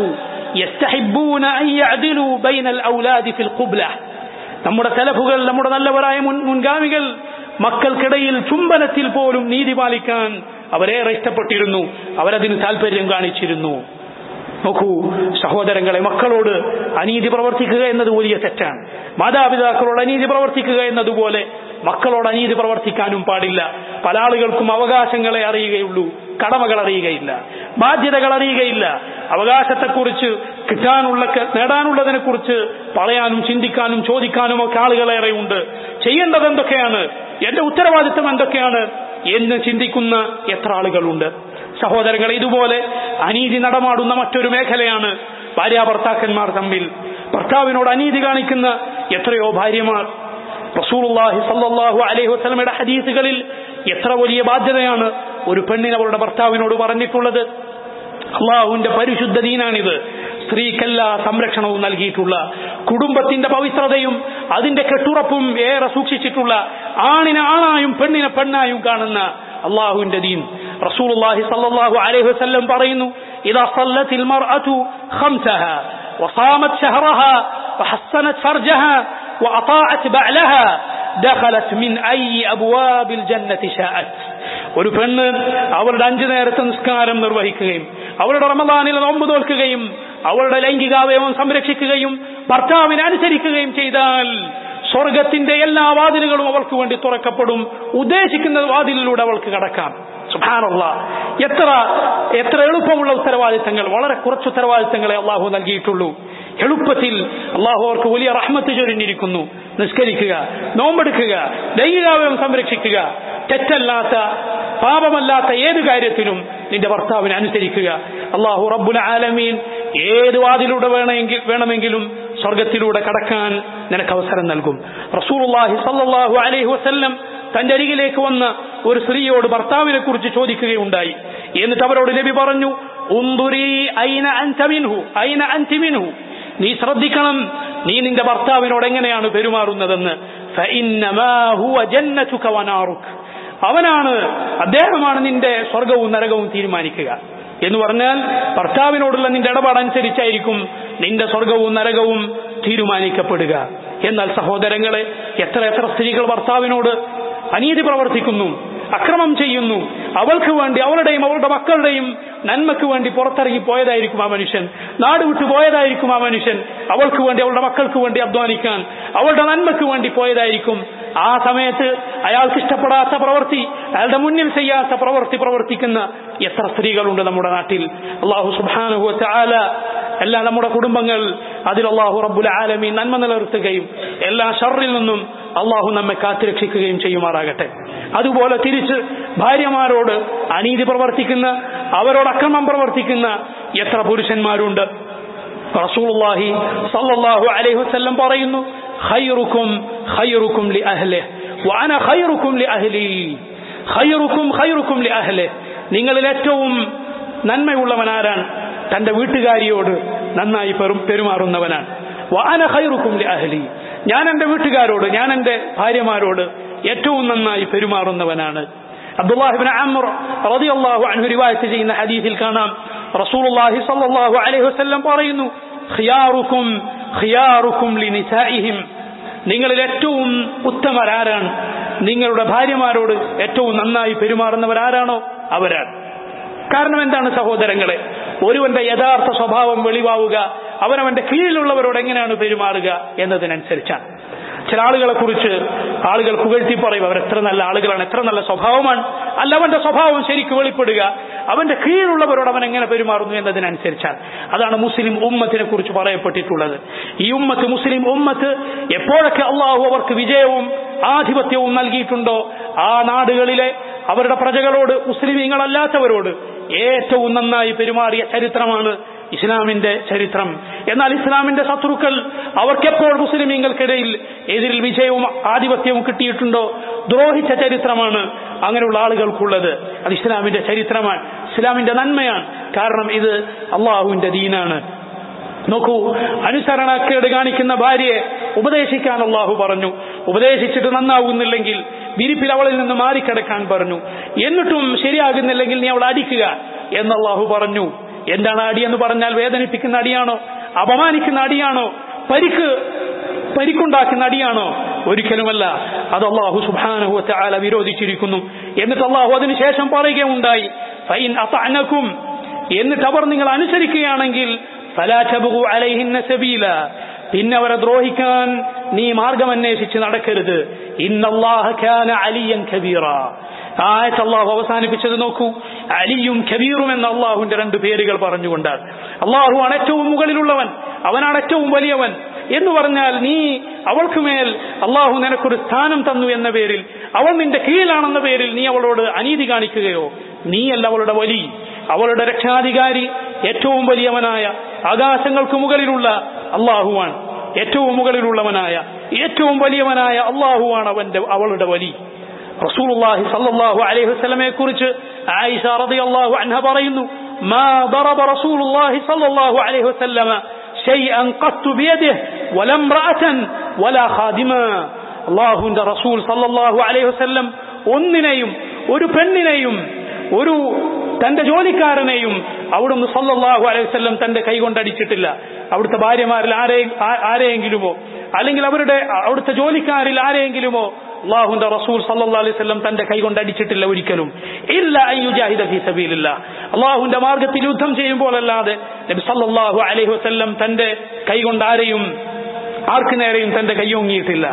Speaker 1: يستحبون أن يعدلوا بين الأولاد في القبلة നമ്മുടെ സലഫുകൾ നമ്മുടെ നല്ലവരായ മുൻ മുൻഗാമികൾ മക്കൾക്കിടയിൽ ചുംബനത്തിൽ പോലും നീതി പാലിക്കാൻ അവരേറെ ഇഷ്ടപ്പെട്ടിരുന്നു അവരതിന് താല്പര്യം കാണിച്ചിരുന്നു നോക്കൂ സഹോദരങ്ങളെ മക്കളോട് അനീതി പ്രവർത്തിക്കുക എന്നത് വലിയ തെറ്റാണ് മാതാപിതാക്കളോട് അനീതി പ്രവർത്തിക്കുക എന്നതുപോലെ മക്കളോട് അനീതി പ്രവർത്തിക്കാനും പാടില്ല പല ആളുകൾക്കും അവകാശങ്ങളെ അറിയുകയുള്ളൂ കടമകൾ അറിയുകയില്ല ബാധ്യതകൾ അറിയുകയില്ല അവകാശത്തെക്കുറിച്ച് കിട്ടാനുള്ള നേടാനുള്ളതിനെ കുറിച്ച് പറയാനും ചിന്തിക്കാനും ചോദിക്കാനും ഒക്കെ ആളുകളേറെയുണ്ട് ചെയ്യേണ്ടത് എന്തൊക്കെയാണ് എന്റെ ഉത്തരവാദിത്തം എന്തൊക്കെയാണ് എന്ന് ചിന്തിക്കുന്ന എത്ര ആളുകളുണ്ട് സഹോദരങ്ങളെ ഇതുപോലെ അനീതി നടമാടുന്ന മറ്റൊരു മേഖലയാണ് ഭാര്യാഭർത്താക്കന്മാർ തമ്മിൽ ഭർത്താവിനോട് അനീതി കാണിക്കുന്ന എത്രയോ ഭാര്യമാർ റസൂലുള്ളാഹി സല്ലല്ലാഹു അലൈഹി വസല്ലമയുടെ ഹദീസുകളിൽ എത്ര വലിയ ബാധ്യതയാണ് ഒരു പെണ്ണിന് അവളുടെ ഭർത്താവിനോട് പറഞ്ഞിട്ടുള്ളത് അള്ളാഹുവിന്റെ പരിശുദ്ധ ദീനാണിത് സ്ത്രീക്കെല്ലാ സംരക്ഷണവും നൽകിയിട്ടുള്ള കുടുംബത്തിന്റെ പവിത്രതയും അതിന്റെ കെട്ടുറപ്പും ഏറെ സൂക്ഷിച്ചിട്ടുള്ള ആണിനെ ആണായും പെണ്ണിനെ പെണ്ണായും കാണുന്ന അള്ളാഹുവിന്റെ ദീൻ റസൂലുള്ളാഹി സല്ലല്ലാഹു അലൈഹി വസല്ലം പറയുന്നു ഇദാ സല്ലത്തിൽ മർഅതു ഖംസഹ وصامت شهرها وحصنت فرجها وأطاعت بعلها دخلت من أي أبواب الجنة شاءت ഒരു പെണ്ണ് അവളുടെ അഞ്ചു നേരത്തെ നിസ്കാരം നിർവഹിക്കുകയും അവളുടെ റമദാനിൽ നോമ്പ് തോൽക്കുകയും അവളുടെ ലൈംഗികാവയവം സംരക്ഷിക്കുകയും ഭർത്താവിനെ അനുസരിക്കുകയും ചെയ്താൽ സ്വർഗത്തിന്റെ എല്ലാ വാതിലുകളും അവൾക്ക് വേണ്ടി തുറക്കപ്പെടും ഉദ്ദേശിക്കുന്ന വാതിലിലൂടെ അവൾക്ക് കടക്കാം സുഭാനുള്ള എത്ര എത്ര എളുപ്പമുള്ള ഉത്തരവാദിത്തങ്ങൾ വളരെ കുറച്ച് ഉത്തരവാദിത്തങ്ങളെ അള്ളാഹു നൽകിയിട്ടുള്ളൂ എളുപ്പത്തിൽ അള്ളാഹു അവർക്ക് വലിയ റഹ്മത്ത് ചൊരിഞ്ഞിരിക്കുന്നു നിസ്കരിക്കുക നോമ്പെടുക്കുക ലൈംഗികാവയം സംരക്ഷിക്കുക തെറ്റല്ലാത്ത പാപമല്ലാത്ത ഏത് കാര്യത്തിലും നിന്റെ ഭർത്താവിനെ അനുസരിക്കുക അള്ളാഹു റബ്ബുൽ ആലമീൻ ഏത് വാതിലൂടെ വേണമെങ്കിൽ വേണമെങ്കിലും സ്വർഗത്തിലൂടെ കടക്കാൻ നിനക്ക് അവസരം നൽകും റസൂലുള്ളാഹി സല്ലല്ലാഹു അലൈഹി വസല്ലം തന്റെ അരികിലേക്ക് വന്ന ഒരു സ്ത്രീയോട് ഭർത്താവിനെ കുറിച്ച് ചോദിക്കുകയുണ്ടായി എന്നിട്ട് അവരോട് നബി പറഞ്ഞു ഉന്തുരി ഐന അൻത മിൻഹു ഐന അൻതി മിൻഹു നീ ശ്രദ്ധിക്കണം നീ നിന്റെ ഭർത്താവിനോട് എങ്ങനെയാണ് പെരുമാറുന്നതെന്ന് ഫഇന്നമാ ഹുവ ജന്നതുക വനാറുക അവനാണ് അദ്ദേഹമാണ് നിന്റെ സ്വർഗവും നരകവും തീരുമാനിക്കുക എന്ന് പറഞ്ഞാൽ ഭർത്താവിനോടുള്ള നിന്റെ ഇടപാടനുസരിച്ചായിരിക്കും നിന്റെ സ്വർഗവും നരകവും തീരുമാനിക്കപ്പെടുക എന്നാൽ സഹോദരങ്ങളെ എത്ര എത്ര സ്ത്രീകൾ ഭർത്താവിനോട് അനീതി പ്രവർത്തിക്കുന്നു അക്രമം ചെയ്യുന്നു അവൾക്ക് വേണ്ടി അവളുടെയും അവളുടെ മക്കളുടെയും നന്മയ്ക്ക് വേണ്ടി പുറത്തിറങ്ങി പോയതായിരിക്കും ആ മനുഷ്യൻ നാട് വിട്ടു പോയതായിരിക്കും ആ മനുഷ്യൻ അവൾക്ക് വേണ്ടി അവളുടെ മക്കൾക്ക് വേണ്ടി അധ്വാനിക്കാൻ അവളുടെ നന്മയ്ക്ക് വേണ്ടി പോയതായിരിക്കും ആ സമയത്ത് അയാൾക്ക് ഇഷ്ടപ്പെടാത്ത പ്രവൃത്തി അയാളുടെ മുന്നിൽ ചെയ്യാത്ത പ്രവൃത്തി പ്രവർത്തിക്കുന്ന എത്ര സ്ത്രീകളുണ്ട് നമ്മുടെ നാട്ടിൽ അള്ളാഹു സുബാനുഹു ചാല എല്ലാ നമ്മുടെ കുടുംബങ്ങൾ അതിൽ അള്ളാഹു റബ്ബുൽ ആലമി നന്മ നിലനിർത്തുകയും എല്ലാ ഷറിൽ നിന്നും അള്ളാഹു നമ്മെ കാത്തുരക്ഷിക്കുകയും ചെയ്യുമാറാകട്ടെ അതുപോലെ തിരിച്ച് ഭാര്യമാരോട് അനീതി പ്രവർത്തിക്കുന്ന അവരോട് അക്രമം പ്രവർത്തിക്കുന്ന എത്ര പുരുഷന്മാരുണ്ട് റസൂലുള്ളാഹി സല്ലല്ലാഹു അലൈഹി വസല്ലം പറയുന്നു ഖൈറുക്കും ഖൈറുക്കും ലി അഹ്ലിഹി വഅന ഖൈറുക്കും ലി അഹ്ലി ഖൈറുക്കും ഖൈറുക്കും ലി അഹ്ലിഹി നിങ്ങളിൽ ഏറ്റവും നന്മയുള്ളവൻ ആരാണ് തന്റെ വീട്ടുകാരിയോട് നന്നായി പെരുമാറുന്നവനാണ് വഅന ഖൈറുക്കും ലി അഹ്ലി ഞാൻ എന്റെ വീട്ടുകാരോട് ഞാൻ എന്റെ ഭാര്യമാരോട് ഏറ്റവും നന്നായി പെരുമാറുന്നവനാണ് അബ്ദുല്ലാഹിബിൻ അമ്ർ റളിയല്ലാഹു അൻഹു റിവായത്ത് ചെയ്യുന്ന ഹദീസിൽ കാണാം റസൂലുള്ളാഹി സ്വല്ലല്ലാഹു അലൈഹി വസല്ലം പറയുന്നു ഖിയാറുക്കും ഖിയാറുക്കും ലിനിസാഇഹിം നിങ്ങളിൽ ഏറ്റവും ഉത്തമരാരാണ് നിങ്ങളുടെ ഭാര്യമാരോട് ഏറ്റവും നന്നായി പെരുമാറുന്നവരാരാണോ അവരാണ് കാരണം എന്താണ് സഹോദരങ്ങളെ ഒരുവന്റെ യഥാർത്ഥ സ്വഭാവം വെളിവാവുക അവനവന്റെ കീഴിലുള്ളവരോട് എങ്ങനെയാണ് പെരുമാറുക എന്നതിനനുസരിച്ചാണ് ചില ആളുകളെ കുറിച്ച് ആളുകൾ പുകഴ്ത്തി പറയും അവർ എത്ര നല്ല ആളുകളാണ് എത്ര നല്ല സ്വഭാവമാണ് അല്ല അവന്റെ സ്വഭാവം ശരിക്കും വെളിപ്പെടുക അവന്റെ കീഴിലുള്ളവരോട് അവൻ എങ്ങനെ പെരുമാറുന്നു എന്നതിനനുസരിച്ചാണ് അതാണ് മുസ്ലിം ഉമ്മത്തിനെ കുറിച്ച് പറയപ്പെട്ടിട്ടുള്ളത് ഈ ഉമ്മത്ത് മുസ്ലിം ഉമ്മത്ത് എപ്പോഴൊക്കെ അള്ളാഹു അവർക്ക് വിജയവും ആധിപത്യവും നൽകിയിട്ടുണ്ടോ ആ നാടുകളിലെ അവരുടെ പ്രജകളോട് മുസ്ലിമീങ്ങളല്ലാത്തവരോട് ഏറ്റവും നന്നായി പെരുമാറിയ ചരിത്രമാണ് ഇസ്ലാമിന്റെ ചരിത്രം എന്നാൽ ഇസ്ലാമിന്റെ ശത്രുക്കൾ അവർക്കെപ്പോൾ മുസ്ലിമീങ്ങൾക്കിടയിൽ എതിരിൽ വിജയവും ആധിപത്യവും കിട്ടിയിട്ടുണ്ടോ ദ്രോഹിച്ച ചരിത്രമാണ് അങ്ങനെയുള്ള ആളുകൾക്കുള്ളത് അത് ഇസ്ലാമിന്റെ ചരിത്രമാണ് ഇസ്ലാമിന്റെ നന്മയാണ് കാരണം ഇത് അള്ളാഹുവിന്റെ ദീനാണ് നോക്കൂ അനുസരണക്കേട് കാണിക്കുന്ന ഭാര്യയെ ഉപദേശിക്കാൻ അള്ളാഹു പറഞ്ഞു ഉപദേശിച്ചിട്ട് നന്നാവുന്നില്ലെങ്കിൽ വിരിപ്പിൽ അവളിൽ നിന്ന് മാറിക്കിടക്കാൻ പറഞ്ഞു എന്നിട്ടും ശരിയാകുന്നില്ലെങ്കിൽ നീ അവളെ അടിക്കുക എന്ന് അള്ളാഹു പറഞ്ഞു എന്താണ് അടി എന്ന് പറഞ്ഞാൽ വേദനിപ്പിക്കുന്ന അടിയാണോ അപമാനിക്കുന്ന അടിയാണോ പരിക്ക് പരിക്കുണ്ടാക്കുന്ന അടിയാണോ ഒരിക്കലുമല്ല അത് അള്ളാഹു സുബാനഹു ആല വിരോധിച്ചിരിക്കുന്നു എന്നിട്ട് അള്ളാഹു അതിനുശേഷം പറയുകയുണ്ടായി ഫൈൻ അസഅനക്കും എന്നിട്ട് അവർ നിങ്ങൾ അനുസരിക്കുകയാണെങ്കിൽ സബീല പിന്നെ അവരെ ദ്രോഹിക്കാൻ നീ മാർഗം അന്വേഷിച്ച് നടക്കരുത് അലിയൻ ഖബീറ ആയത്ത് അള്ളാഹു അവസാനിപ്പിച്ചത് നോക്കൂ അലിയും ഖബീറും എന്ന അള്ളാഹുവിന്റെ രണ്ട് പേരുകൾ പറഞ്ഞുകൊണ്ടാണ് അള്ളാഹുവാണ് ഏറ്റവും മുകളിലുള്ളവൻ അവനാണ് ഏറ്റവും വലിയവൻ എന്ന് പറഞ്ഞാൽ നീ അവൾക്ക് മേൽ അള്ളാഹു നിനക്കൊരു സ്ഥാനം തന്നു എന്ന പേരിൽ അവൾ നിന്റെ കീഴിലാണെന്ന പേരിൽ നീ അവളോട് അനീതി കാണിക്കുകയോ നീയല്ല അവളുടെ വലി അവളുടെ രക്ഷാധികാരി ഏറ്റവും വലിയവനായ ആകാശങ്ങൾക്ക് മുകളിലുള്ള അള്ളാഹുവാണ് ഏറ്റവും മുകളിലുള്ളവനായ ഏറ്റവും വലിയവനായ അള്ളാഹുവാണ് അവന്റെ അവളുടെ വലി റസൂലുള്ളാഹി സല്ലല്ലാഹു അലൈഹി വസല്ലമയെ കുറിച്ച് ആയിഷ റളിയല്ലാഹു അൻഹ പറയുന്നു മാ ضرب رسول الله صلى الله عليه وسلم شيئا قط بيده ولا امرأة ولا خادما അള്ളാഹുവിന്റെ റസൂൽ സല്ലല്ലാഹു അലൈഹി വസല്ലം ഒന്നിനെയും ഒരു പെണ്ണിനെയും ഒരു തന്റെ ജോലിക്കാരനെയും അവിടുന്ന് സല്ലല്ലാഹു അലൈഹി വസല്ലം തന്റെ കൈകൊണ്ടടിച്ചിട്ടില്ല അവിടുത്തെ ഭാര്യമാരിൽ ആരെ ആരെയെങ്കിലുമോ അല്ലെങ്കിൽ അവരുടെ അവിടുത്തെ ജോലിക്കാരിൽ ആരെയെങ്കിലുമോ അള്ളാഹുന്റെ റസൂൽ സല്ലല്ലാഹു അലൈഹി വസല്ലം തന്റെ കൈകൊണ്ട് അടിച്ചിട്ടില്ല ഒരിക്കലും ഇല്ല അയ്യുജാഹിദ ഫീ സബീലില്ല അള്ളാഹുന്റെ മാർഗത്തിൽ യുദ്ധം ചെയ്യുമ്പോൾ അല്ലാതെ നബി സല്ലല്ലാഹു അലൈഹി വസല്ലം തന്റെ കൈകൊണ്ട് ആരെയും ആർക്ക് നേരെയും തന്റെ കയ്യൊങ്ങിയിട്ടില്ല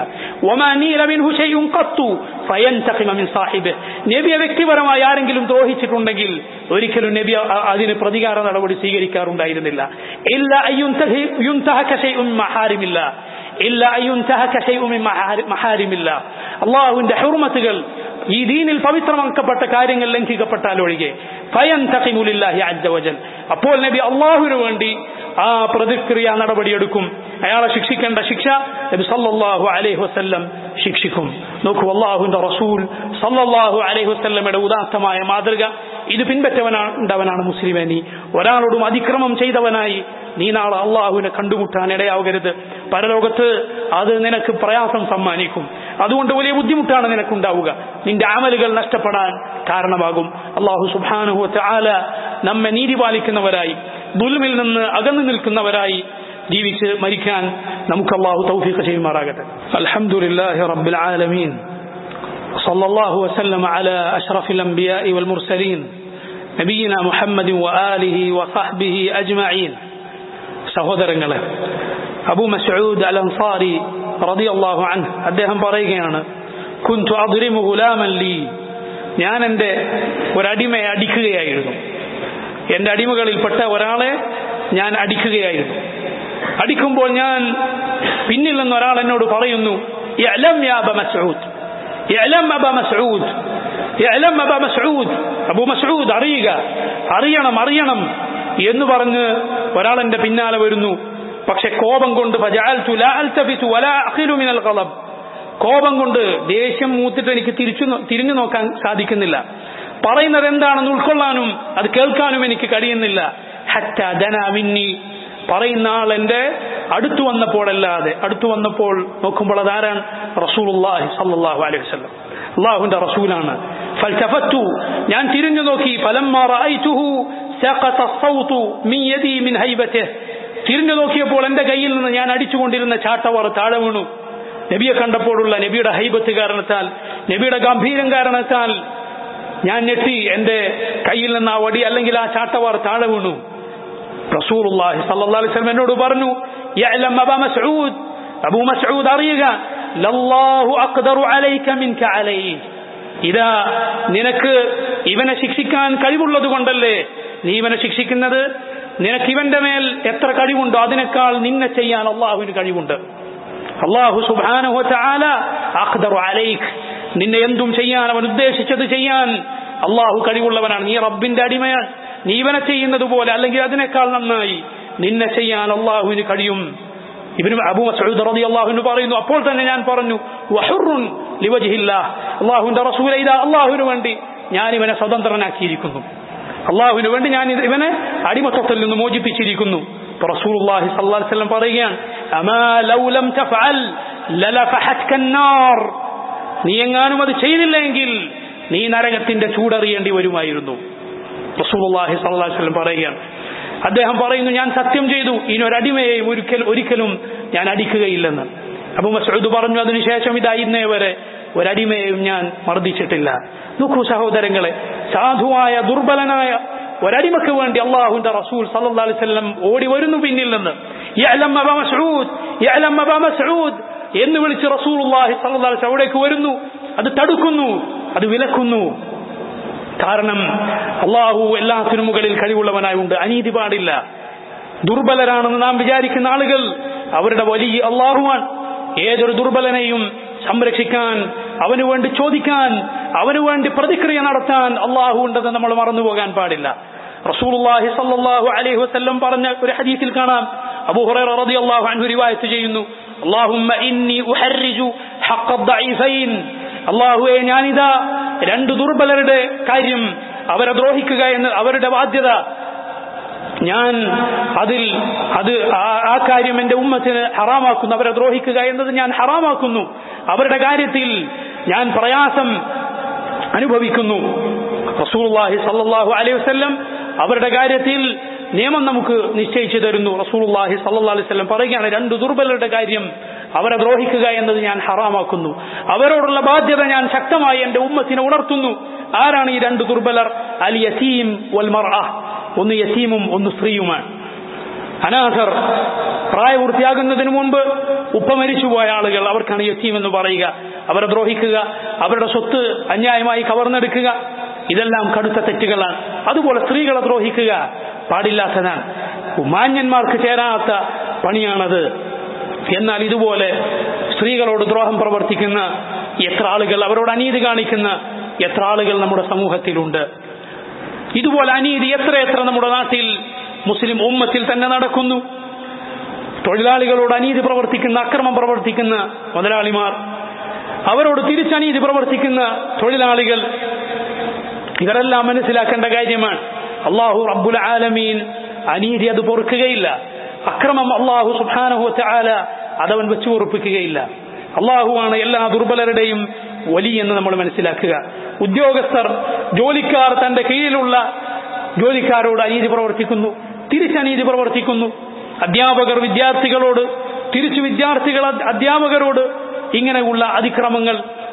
Speaker 1: നബിയെ വ്യക്തിപരമായി ആരെങ്കിലും ദ്രോഹിച്ചിട്ടുണ്ടെങ്കിൽ ഒരിക്കലും നബി അതിന് പ്രതികാര നടപടി സ്വീകരിക്കാറുണ്ടായിരുന്നില്ല ഇല്ല മഹാരിമില്ല ഇല്ല മഹാരിമില്ല അള്ളാഹുവിന്റെ ഹുർമത്തുകൾ ഈ ദീനിൽ പവിത്രമാക്കപ്പെട്ട കാര്യങ്ങൾ ലംഘിക്കപ്പെട്ടാൽ ഒഴികെ ഫയൻ തഖിമുലില്ലാഹി അജ്ജവജൽ അപ്പോൾ നബി അള്ളാഹുവിന് വേണ്ടി ആ പ്രതിക്രിയ നടപടിയെടുക്കും അയാളെ ശിക്ഷിക്കേണ്ട ശിക്ഷ നബി സല്ലല്ലാഹു അലൈഹി വസല്ലം ശിക്ഷിക്കും നോക്കൂ അള്ളാഹുവിന്റെ റസൂൽ സല്ലല്ലാഹു അലൈഹി വസല്ലമയുടെ ഉദാത്തമായ മാതൃക ഇത് പിൻപറ്റവനാണ്ടവനാണ് മുസ്ലിമേ നീ ഒരാളോടും അതിക്രമം ചെയ്തവനായി നീ നാളെ അള്ളാഹുവിനെ കണ്ടുമുട്ടാൻ ഇടയാവരുത് പരലോകത്ത് അത് നിനക്ക് പ്രയാസം സമ്മാനിക്കും അതുകൊണ്ട് വലിയ ബുദ്ധിമുട്ടാണ് നിനക്കുണ്ടാവുക നിന്റെ അമലുകൾ നഷ്ടപ്പെടാൻ കാരണമാകും അള്ളാഹു സുബാനുഹു ആല നമ്മെ നീതി പാലിക്കുന്നവരായി ദുൽമിൽ നിന്ന് അകന്നു നിൽക്കുന്നവരായി ജീവിച്ച് മരിക്കാൻ നമുക്ക് അള്ളാഹു തൗഫീഖ് ചെയ്യുമാറാകട്ടെ അൽഹംദുലില്ലാഹി റബ്ബിൽ ആലമീൻ وصلى الله وسلم على أشرف الأنبياء والمرسلين نبينا محمد وآله وصحبه أجمعين സഹോദരങ്ങളെ അബു മസ്ഊദ് അൽ അൻസാരി റളിയല്ലാഹു അൻഹു അദ്ദേഹം പറയുകയാണ് കുന്തു അദ്രിമു ഗുലാമൻ ലീ ഞാൻ എൻ്റെ ഒരടിമയെ അടിക്കുകയായിരുന്നു എൻ്റെ അടിമകളിൽപ്പെട്ട ഒരാളെ ഞാൻ അടിക്കുകയായിരുന്നു അടിക്കുമ്പോൾ ഞാൻ പിന്നിൽ നിന്ന് ഒരാൾ എന്നോട് പറയുന്നു "ഇഅ്ലം യാ അബ മസ്ഊദ് ഇഅ്ലം അബ മസ്ഊദ് ഇഅ്ലം അബ മസ്ഊദ് അബൂ മസ്ഊദ് അറിയുക അറിയണം അറിയണം എന്ന് പറഞ്ഞ് ഒരാൾ എന്റെ പിന്നാലെ വരുന്നു പക്ഷെ കോപം കൊണ്ട് ഫജഅൽതു ലാ അൽതഫിതു വലാ അഖിലു മിനൽ ഖളബ് കോപം കൊണ്ട് ദേഷ്യം മൂത്തിട്ട് എനിക്ക് തിരിച്ചു നോ- തിരിഞ്ഞു നോക്കാൻ സാധിക്കുന്നില്ല പറയുന്നത് എന്താണെന്ന് ഉൾക്കൊള്ളാനും അത് കേൾക്കാനും എനിക്ക് കഴിയുന്നില്ല ഹത്ത ദന മിന്നി പറയുന്ന ആൾ എന്റെ അടുത്തു വന്നപ്പോഴല്ലാതെ അടുത്തു വന്നപ്പോൾ നോക്കുമ്പോൾ അതാരാണ് റസൂലുള്ളാഹി സല്ലല്ലാഹു അലൈഹി വസല്ലം അള്ളാഹുവിന്റെ റസൂലാണ് ഫൽതഫത്തു ഞാൻ തിരിഞ്ഞു നോക്കി ഫലമ്മ റഅയ്തുഹു സഖത الصوت من يدي من هيبته തിരിഞ്ഞു നോക്കിയപ്പോൾ എന്റെ കയ്യിൽ നിന്ന് ഞാൻ അടിച്ചുകൊണ്ടിരുന്ന ചാട്ടവാർ താഴെ വീണു നബിയെ കണ്ടപ്പോഴുള്ള നബിയുടെ ഹൈബത്ത് കാരണത്താൽ നബിയുടെ ഗംഭീരം കാരണത്താൽ ഞാൻ ഞെട്ടി എന്റെ കയ്യിൽ നിന്ന് ആ വടി അല്ലെങ്കിൽ ആ ചാട്ടവാർ താഴെ വീണു റസൂലുള്ളാഹി സല്ലല്ലാഹു അലൈഹി വസല്ലം എന്നോട് പറഞ്ഞു യഅലം അബാ മസ്ഊദ് അബൂ മസ്ഊദ് അറിയുക ലല്ലാഹു അഖ്ദറു അലൈക മിൻക അലൈഹി ഇതാ നിനക്ക് ഇവനെ ശിക്ഷിക്കാൻ കഴിവുള്ളത് കൊണ്ടല്ലേ നീ ഇവനെ ശിക്ഷിക്കുന്നത് നിനക്ക് ഇവന്റെ മേൽ എത്ര കഴിവുണ്ടോ അതിനേക്കാൾ നിന്നെ ചെയ്യാൻ അള്ളാഹുവിന് കഴിവുണ്ട് അള്ളാഹു സുബ്ഹാനഹു വതആല അഖ്ദറു അലൈക് നിന്നെ എന്തും ചെയ്യാൻ അവൻ ഉദ്ദേശിച്ചത് ചെയ്യാൻ അള്ളാഹു കഴിവുള്ളവനാണ് നീ റബ്ബിന്റെ അടിമയാണ് നീ ഇവനെ ചെയ്യുന്നത് പോലെ അല്ലെങ്കിൽ അതിനേക്കാൾ നന്നായി നിന്നെ ചെയ്യാൻ അള്ളാഹുവിന് കഴിയും ഇബ്നു അബൂ മസ്ഊദ് റളിയല്ലാഹു അൻഹു പറയുന്നു അപ്പോൾ തന്നെ ഞാൻ പറഞ്ഞു വഹുറുൻ ലിവജ്ഹില്ലാഹ് അള്ളാഹുവിന്റെ റസൂലെ ഇതാ അള്ളാഹുവിന് വേണ്ടി ഞാൻ ഇവനെ സ്വതന്ത്രനാക്കിയിരിക്കുന്നു അള്ളാഹുവിന് വേണ്ടി ഞാൻ ഇത് ഇവനെ അടിമത്വത്തിൽ നിന്ന് മോചിപ്പിച്ചിരിക്കുന്നു ഇപ്പൊ റസൂലുള്ളാഹി സ്വല്ലല്ലാഹു അലൈഹി വസല്ലം പറയുകയാണ് അമാ ലൗ ലം തഫഅൽ ലലഫഹത്ക النار നീ എങ്ങാനും അത് ചെയ്തില്ലെങ്കിൽ നീ നരകത്തിന്റെ ചൂടറിയേണ്ടി വരുമായിരുന്നു റസൂലുള്ളാഹി സ്വല്ലല്ലാഹു അലൈഹി വസല്ലം പറയുകയാണ് അദ്ദേഹം പറയുന്നു ഞാൻ സത്യം ചെയ്തു ഇനി ഒരടിമയെയും ഒരിക്കൽ ഒരിക്കലും ഞാൻ അടിക്കുകയില്ലെന്ന് അബു മസ്ഊദ് പറഞ്ഞു അതിനുശേഷം ഇതാ ഇന്നേ വരെ ഒരടിമയെയും ഞാൻ മർദ്ദിച്ചിട്ടില്ല നോക്കൂ സഹോദരങ്ങളെ സാധുവായ ദുർബലനായ ഒരടിമക്ക് വേണ്ടി അള്ളാഹുന്റെ റസൂൽ സല്ലല്ലാഹു അലൈഹി വസല്ലം ഓടി വരുന്നു പിന്നിൽ നിന്ന് യഅലം അബാ മസ്ഊദ് യഅലം അബാ മസ്ഊദ് എന്ന് വിളിച്ച് റസൂലുള്ളാഹി സല്ലല്ലാഹു അലൈഹി വസല്ലം അവിടേക്ക് വരുന്നു അത് തടുക്കുന്നു അത് വിലക്കുന്നു കാരണം അള്ളാഹു എല്ലാത്തിനും മുകളിൽ കഴിവുള്ളവനായുണ്ട് അനീതി പാടില്ല ദുർബലരാണെന്ന് നാം വിചാരിക്കുന്ന ആളുകൾ അവരുടെ വലിയ അള്ളാഹുവാൻ ഏതൊരു ദുർബലനെയും സംരക്ഷിക്കാൻ അവന് വേണ്ടി ചോദിക്കാൻ അവന് വേണ്ടി പ്രതിക്രിയ നടത്താൻ അള്ളാഹു ഉണ്ടെന്ന് നമ്മൾ മറന്നു പോകാൻ പാടില്ല റസൂലുള്ളാഹി സല്ലല്ലാഹു അലൈഹി വസല്ലം പറഞ്ഞ ഒരു ഹദീസിൽ കാണാം അബൂ ഹുറൈറ റളിയല്ലാഹു അൻഹു റിവായത്ത് ചെയ്യുന്നു അല്ലാഹുമ്മ ഇന്നി ഉഹർരിജു ഹഖ്ഖ ദഈഫൈൻ അല്ലാഹുവേ ഞാനിതാ രണ്ട് ദുർബലരുടെ കാര്യം അവരെ ദ്രോഹിക്കുക എന്ന് അവരുടെ ബാധ്യത ഞാൻ അതിൽ അത് ആ- ആ കാര്യം എന്റെ ഉമ്മത്തിന് ഹറാമാക്കുന്നു അവരെ ദ്രോഹിക്കുക എന്നത് ഞാൻ ഹറാമാക്കുന്നു അവരുടെ കാര്യത്തിൽ ഞാൻ പ്രയാസം അനുഭവിക്കുന്നു റസൂലുള്ളാഹി സല്ലല്ലാഹു അലൈഹി വസല്ലം അവരുടെ കാര്യത്തിൽ നിയമം നമുക്ക് നിശ്ചയിച്ചു തരുന്നു റസൂലുള്ളാഹി സല്ലല്ലാഹു അലൈഹി വസല്ലം പറയുകയാണ് രണ്ട് ദുർബലരുടെ കാര്യം അവരെ ദ്രോഹിക്കുക എന്നത് ഞാൻ ഹറാമാക്കുന്നു അവരോടുള്ള ബാധ്യത ഞാൻ ശക്തമായി എന്റെ ഉമ്മത്തിനെ ഉണർത്തുന്നു ആരാണ് ഈ രണ്ട് ദുർബലർ അൽ യസീം വൽ മർഅ ഒന്ന് യസീമും ഒന്ന് സ്ത്രീയുമാണ് അനാഥർ പ്രായപൂർത്തിയാകുന്നതിന് മുൻപ് ഉപ്പ മരിച്ചുപോയ ആളുകൾ അവർക്കാണ് യത്തീം എന്ന് പറയുക അവരെ ദ്രോഹിക്കുക അവരുടെ സ്വത്ത് അന്യായമായി കവർന്നെടുക്കുക ഇതെല്ലാം കടുത്ത തെറ്റുകളാണ് അതുപോലെ സ്ത്രീകളെ ദ്രോഹിക്കുക പാടില്ലാത്തതാണ് മാന്യന്മാർക്ക് ചേരാത്ത പണിയാണത് എന്നാൽ ഇതുപോലെ സ്ത്രീകളോട് ദ്രോഹം പ്രവർത്തിക്കുന്ന എത്ര ആളുകൾ അവരോട് അനീതി കാണിക്കുന്ന എത്ര ആളുകൾ നമ്മുടെ സമൂഹത്തിലുണ്ട് ഇതുപോലെ അനീതി എത്രയെത്ര നമ്മുടെ നാട്ടിൽ മുസ്ലിം ഉമ്മത്തിൽ തന്നെ നടക്കുന്നു തൊഴിലാളികളോട് അനീതി പ്രവർത്തിക്കുന്ന അക്രമം പ്രവർത്തിക്കുന്ന മുതലാളിമാർ അവരോട് തിരിച്ചനീതി പ്രവർത്തിക്കുന്ന തൊഴിലാളികൾ ഇവരെല്ലാം മനസ്സിലാക്കേണ്ട കാര്യമാണ് അള്ളാഹു റബ്ബുൽ ആലമീൻ അനീതി അത് പൊറുക്കുകയില്ല അക്രമം അള്ളാഹു സുബാനഹു ആല അതവൻ വെച്ചു ഉറപ്പിക്കുകയില്ല അള്ളാഹുവാണ് എല്ലാ ദുർബലരുടെയും വലി എന്ന് നമ്മൾ മനസ്സിലാക്കുക ഉദ്യോഗസ്ഥർ ജോലിക്കാർ തന്റെ കീഴിലുള്ള ജോലിക്കാരോട് അനീതി പ്രവർത്തിക്കുന്നു തിരിച്ചനീതി പ്രവർത്തിക്കുന്നു അധ്യാപകർ വിദ്യാർത്ഥികളോട് തിരിച്ചു വിദ്യാർത്ഥികൾ അധ്യാപകരോട് ഇങ്ങനെയുള്ള അതിക്രമങ്ങൾ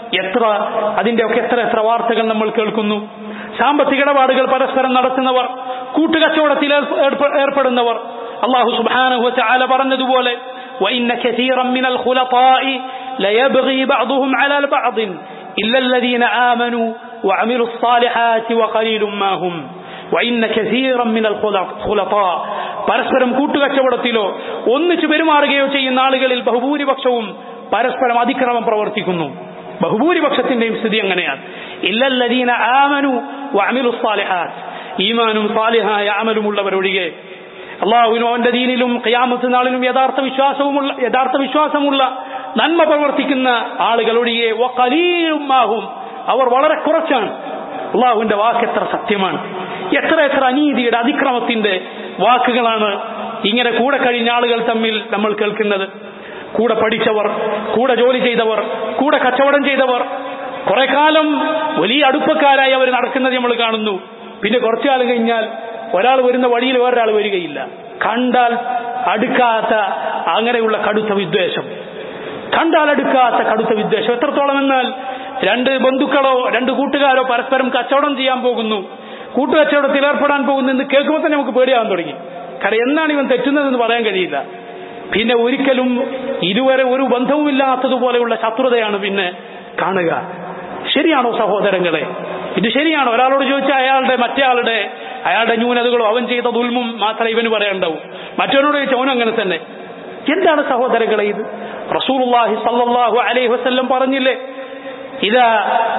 Speaker 1: എത്ര അതിന്റെയൊക്കെ എത്ര എത്ര വാർത്തകൾ നമ്മൾ കേൾക്കുന്നു സാമ്പത്തിക ഇടപാടുകൾ പരസ്പരം നടത്തുന്നവർ കൂട്ടുകച്ചവടത്തിൽ ഏർപ്പ- ഏർപ്പ- ഏർപ്പെടുന്നവർ അള്ളാഹു സുബ്ഹാനഹു വതആല പറഞ്ഞതുപോലെ وإن كثيرا من الخلطاء ليبغي بعضهم على بعض إلا الذين آمنوا وعملوا الصالحات وقليل ما هم وإن كثيرا من الخلطاء പരസ്പരം കൂട്ടുകച്ചവടത്തിലോ ഒന്നിച്ചു പെരുമാറുകയോ ചെയ്യുന്ന ആളുകളിൽ ബഹുഭൂരിപക്ഷവും പരസ്പരം അതിക്രമം പ്രവർത്തിക്കുന്നു ബഹുഭൂരിപക്ഷത്തിന്റെയും സ്ഥിതി അങ്ങനെയാണ് ഇല്ലല്ലദീന ആമനു വഅമിലു സാലിഹാത്ത് ഈമാനും സാലിഹായ അമലുമുള്ളവരൊഴികെ അള്ളാഹുവിനും അവന്റെ ദീനിലും ഖിയാമത്ത് നാളിലും യഥാർത്ഥ വിശ്വാസവുമുള്ള യഥാർത്ഥ വിശ്വാസമുള്ള നന്മ പ്രവർത്തിക്കുന്ന ആളുകളൊഴികെ വഖലീലുമാഹും അവർ വളരെ കുറച്ചാണ് അള്ളാഹുവിന്റെ വാക്ക് എത്ര സത്യമാണ് എത്ര എത്ര അനീതിയുടെ അതിക്രമത്തിന്റെ വാക്കുകളാണ് ഇങ്ങനെ കൂടെ കഴിഞ്ഞ ആളുകൾ തമ്മിൽ നമ്മൾ കേൾക്കുന്നത് കൂടെ പഠിച്ചവർ കൂടെ ജോലി ചെയ്തവർ കൂടെ കച്ചവടം ചെയ്തവർ കുറെ കാലം വലിയ അടുപ്പക്കാരായി അവർ നടക്കുന്നത് നമ്മൾ കാണുന്നു പിന്നെ കുറച്ചു കാലം കഴിഞ്ഞാൽ ഒരാൾ വരുന്ന വഴിയിൽ വേറൊരാൾ വരികയില്ല കണ്ടാൽ അടുക്കാത്ത അങ്ങനെയുള്ള കടുത്ത വിദ്വേഷം കണ്ടാൽ അടുക്കാത്ത കടുത്ത വിദ്വേഷം എത്രത്തോളം എന്നാൽ രണ്ട് ബന്ധുക്കളോ രണ്ട് കൂട്ടുകാരോ പരസ്പരം കച്ചവടം ചെയ്യാൻ പോകുന്നു കൂട്ടുകച്ചവടത്തിൽ ഏർപ്പെടാൻ പോകുന്നു എന്ന് കേൾക്കുമ്പോൾ തന്നെ നമുക്ക് പേടിയാവാൻ തുടങ്ങി കാരണം എന്നാണ് ഇവൻ തെറ്റുന്നതെന്ന് പറയാൻ കഴിയില്ല പിന്നെ ഒരിക്കലും ഇതുവരെ ഒരു ബന്ധവുമില്ലാത്തതുപോലെയുള്ള ശത്രുതയാണ് പിന്നെ കാണുക ശരിയാണോ സഹോദരങ്ങളെ ഇത് ശരിയാണോ ഒരാളോട് ചോദിച്ചാൽ അയാളുടെ മറ്റേ ആളുടെ അയാളുടെ ന്യൂനതകളോ അവൻ ചെയ്ത ദുൽമും മാത്രമേ ഇവന് പറയണ്ടാവൂ മറ്റവനോട് ചോദിച്ചാൽ അവനും അങ്ങനെ തന്നെ എന്താണ് സഹോദരങ്ങളെ ഇത് റസൂലുള്ളാഹി സല്ലല്ലാഹു അലൈഹി വസല്ലം പറഞ്ഞില്ലേ ഇതാ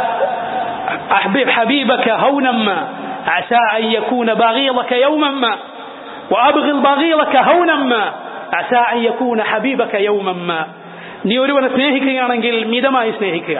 Speaker 1: അഹ്ബിബ് ഹബീബക ഹൗനമ്മ عسى أن يكون بغيضك يوما ما وأبغض بغيضك هونا ما عسى أن يكون حبيبك يوما ما നീ ഒരുവനെ സ്നേഹിക്കുകയാണെങ്കിൽ മിതമായി സ്നേഹിക്കുക